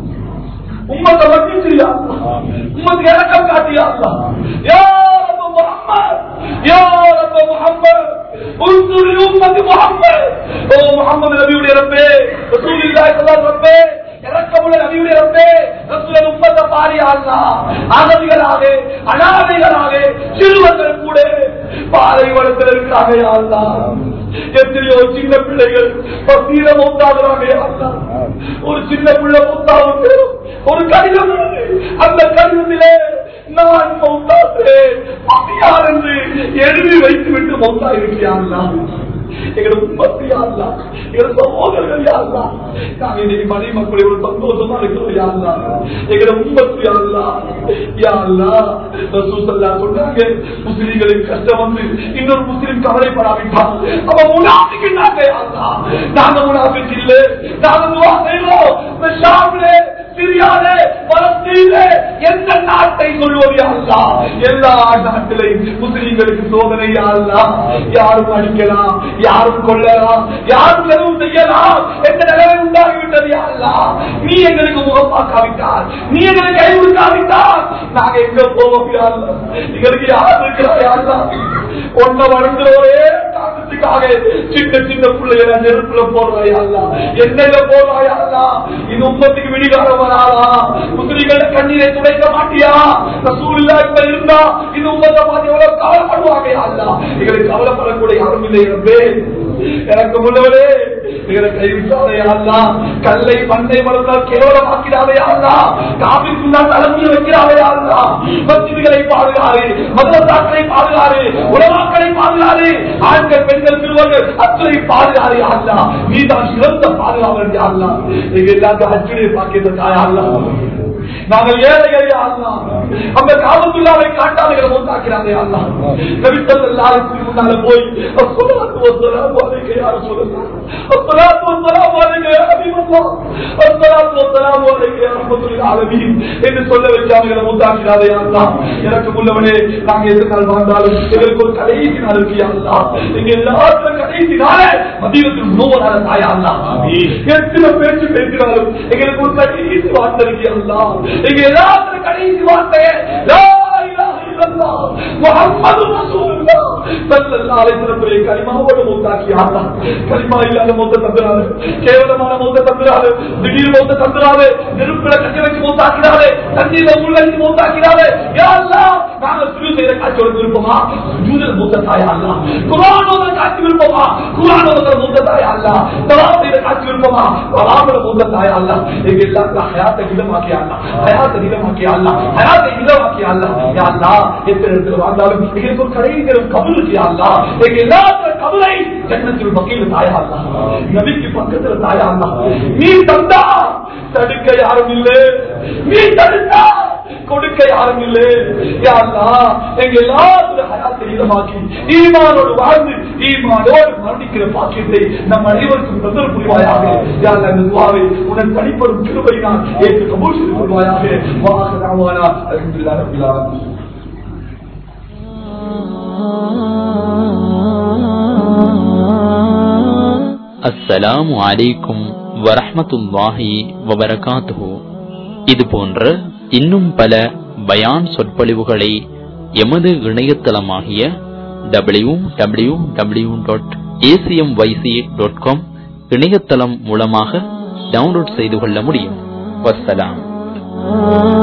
உம்மத்தை மன்னிச்சியா உம்மத்துக்கு இறக்கம் காட்டியா அல்லா யா ரப்ப முஹம்மத் யா ரப்ப முஹம்மத் انظر لأمة محمد ஓ முகமது நபியுடைய ரப்பே ரசூலுல்லாஹி ஸல்லல்லாஹு அலைஹி ரப்பே இறக்கமுள்ள நபியுடைய ரப்பே ரசூலுல்லாஹி உம்மத்தை பாரி அல்லாஹ் அகதிகளாக அனாதைகளாக சிறுவர்கள் கூட பாலைவனத்தில் இருக்கிறாங்க யா அல்லாஹ் எத்தனையோ சின்ன பிள்ளைகள் பசீர மௌத்தாகிறாங்க யா அல்லாஹ் ஒரு சின்ன பிள்ளை மௌத்தாவது ஒரு கடிதம் எழுது. அந்த கடிதத்திலே நான் மௌத்தாகிறேன் யார் என்று எழுதி வைத்து விட்டு மௌத்தா இருக்கிறார்களா எங்களோட உண்மத்து யாருலா எங்களோட சகோதரர்கள் யாருலா நாங்க இன்னைக்கு மனை மக்களை ஒரு சந்தோஷமா இருக்கிறோம் யாருலா எங்களோட உண்மத்து யாருலா யாருலா ரசூசல்லா சொன்னாங்க முஸ்லிம்களுக்கு கஷ்டம் வந்து இன்னொரு முஸ்லிம் கவலைப்படாவிட்டான் அவன் முனாபிக்கு நாங்க யாருலா நாங்க முனாபிக்கு இல்லை நாங்க துவா செய்வோம் இந்த ஷாம்லே சிரியாலே பலஸ்தீனே எந்த நாட்டை சொல்வது அல்லா எல்லா நாட்டிலையும் முஸ்லிம்களுக்கு சோதனை அல்லா யாரும் அடிக்கலாம் யாரும் கொள்ளலாம் யாரும் எதுவும் செய்யலாம் எந்த நிலைமை உண்டாகிவிட்டது அல்லா நீ எங்களுக்கு முகம் பார்க்காவிட்டால் நீ எங்களுக்கு கை கொடுக்காவிட்டால் நாங்க எங்க போவோம் யா அல்லாஹ்? எங்களுக்கு யார் இருக்கிறாய் அல்லா ஒன்ன வளர்ந்துரோரே காரணத்துக்காக சின்ன சின்ன பிள்ளைகளை நெருப்புல போடுறாய் அல்லா எண்ணெயில போடுறாய் அல்லா இது உம்மத்துக்கு விடிகாலம் வராதா முஸ்லிம்கள கண்ணீரை துடைக்க மாட்டியா ரசூலுல்லாஹ் இப்ப இருந்தா இது உம்மத்தை பார்த்து எவ்வளவு கவலைப்படுவாங்க அல்லா எங்களுக்கு கவலைப்படக்கூடிய யாரும் இல்லை ரப்பே எனக்கு முன்னவரே எங்களை கைவிட்டாதே அல்லா கல்லை மண்ணை வளர்ந்தால் கேவலமாக்கிறாதே அல்லா காவிற்குள்ளா தலைமையை வைக்கிறாதே அல்லா மசிதிகளை பாதுகாரு மதரசாக்களை பாதுகாரு உலமாக்களை பாதுகாரு ஆண்கள் பெண்கள் சிறுவர்கள் அத்தனை பாதுகாரு அல்லா நீதான் சிறந்த பாதுகாவல் அல்லா எங்க எல்லாத்தையும் அச்சுடைய பாக்கியத்தை தாயா அல்லா நாங்கள் ஏழைகளே அல்லா அந்த காவல்துள்ளாவை காட்டாளிகளை உண்டாக்கிறாரே அல்லா நபித்தல்லாருக்கு முன்னால போய் அஸ்ஸலாத்து வஸ்ஸலாமு அலைக்க யா ரசூலல்லாஹ் அஸ்ஸலாத்து வஸ்ஸலாமு அலைக்க யா ஹபீபல்லாஹ் அஸ்ஸலாத்து வஸ்ஸலாமு அலைக்க யா ரஹ்மத்துல் ஆலமீன் என்று சொல்ல வச்சாங்க உண்டாக்கிறாரே அல்லா எனக்கு முன்னவனே நாங்க எந்த நாள் வாழ்ந்தாலும் எங்களுக்கு ஒரு கடைசி நாள் இருக்கு யா அல்லா எங்க எல்லாரும் கடைசி நாளே மதீனத்தில் உணவனால தாயா அல்லா எத்தனை பேச்சு பேசினாலும் எங்களுக்கு ஒரு கடைசி வார்த்தை இருக்கு யா அல்லா எங்க எல்லாரும் கடைசி வார்த்தை லா இலாஹ இல்லல்லாஹ் முஹம்மது ரசூலுல்லாஹ் ஸல்லல்லாஹு அலைஹி வஸல்லம் கலிமாவோட மூத்தாக்கி ஆத்தா கலிமா இல்லாத மூத்த தந்துறாரு கேவலமான மூத்த தந்துறாரு திடீர் மூத்த தந்துறாரு நெருப்புல கட்டி வச்சு மூத்தாக்கிறாரு தண்ணீர்ல உள்ளடிச்சு மூத்தாக்கிறாரு யா அல்லாஹ் நாங்க சுஜூ செய்யற காட்சியோட விருப்பமா சுஜூதில் மூத்த தாயா அல்லாஹ் குர்ஆன் ஓதுற காட்சி விருப்பமா குர்ஆன் ஓதுற மூத்த தாயா அல்லாஹ் தவாப் செய்யற காட்சி விருப்பமா தவாப்ல மூத்த தாயா அல்லாஹ் எங்க எல்லாருக்கும் ஹயாத்தை இதமாக்கி அல்லாஹ் ஹயாத்தை இதமாக்கி அல்லாஹ் ஹயாத்தை இதமாக்கி அல்லாஹ் யா அல்லாஹ் எத்தனை இடத்துல வாழ்ந்தாலும் எங்களுக்கு ஒரு கடைகளும் கபலுக்கு யா அல்லாஹ் எங்க எல்லாத்துக்கும் கபலை ஜன்னத்தில் மக்கள் தாயா அல்லாஹ் நபிக்கு பக்கத்துல தாயா அல்லாஹ் நீ தந்தா தடுக்க யாரும் இல்லை நீ தடுத்தா கொடுக்க யாரும் இல்லை யா அல்லாஹ் எங்க எல்லாத்துக்கும் ஹயாத்தை இதமாக்கி ஈமானோடு வாழ்ந்து ஈமானோடு மரணிக்கிற பாக்கியத்தை நம் அனைவருக்கும் பிரதர் புரிவாயாக யா அல்லாஹ் இந்த துவாவை உடன் படிப்படும் கிருபையினால் ஏற்று கபூல் செய்து கொள்வாயாக வாஹ தாவானா அல்ஹம்துலில்லாஹி ரப்பில் ஆலமீன் அஸ்ஸலாமு அலைக்கும் வரஹ்மத்துல்லாஹி வபரகாத்துஹு இது போன்ற இன்னும் பல பயான் சொற்பொழிவுகளை எமது இணையதளமாகிய W W W dot ACM YC dot com இணையதளம் மூலமாக டவுன்லோட் செய்து கொள்ள முடியும் வஸ்ஸலாம்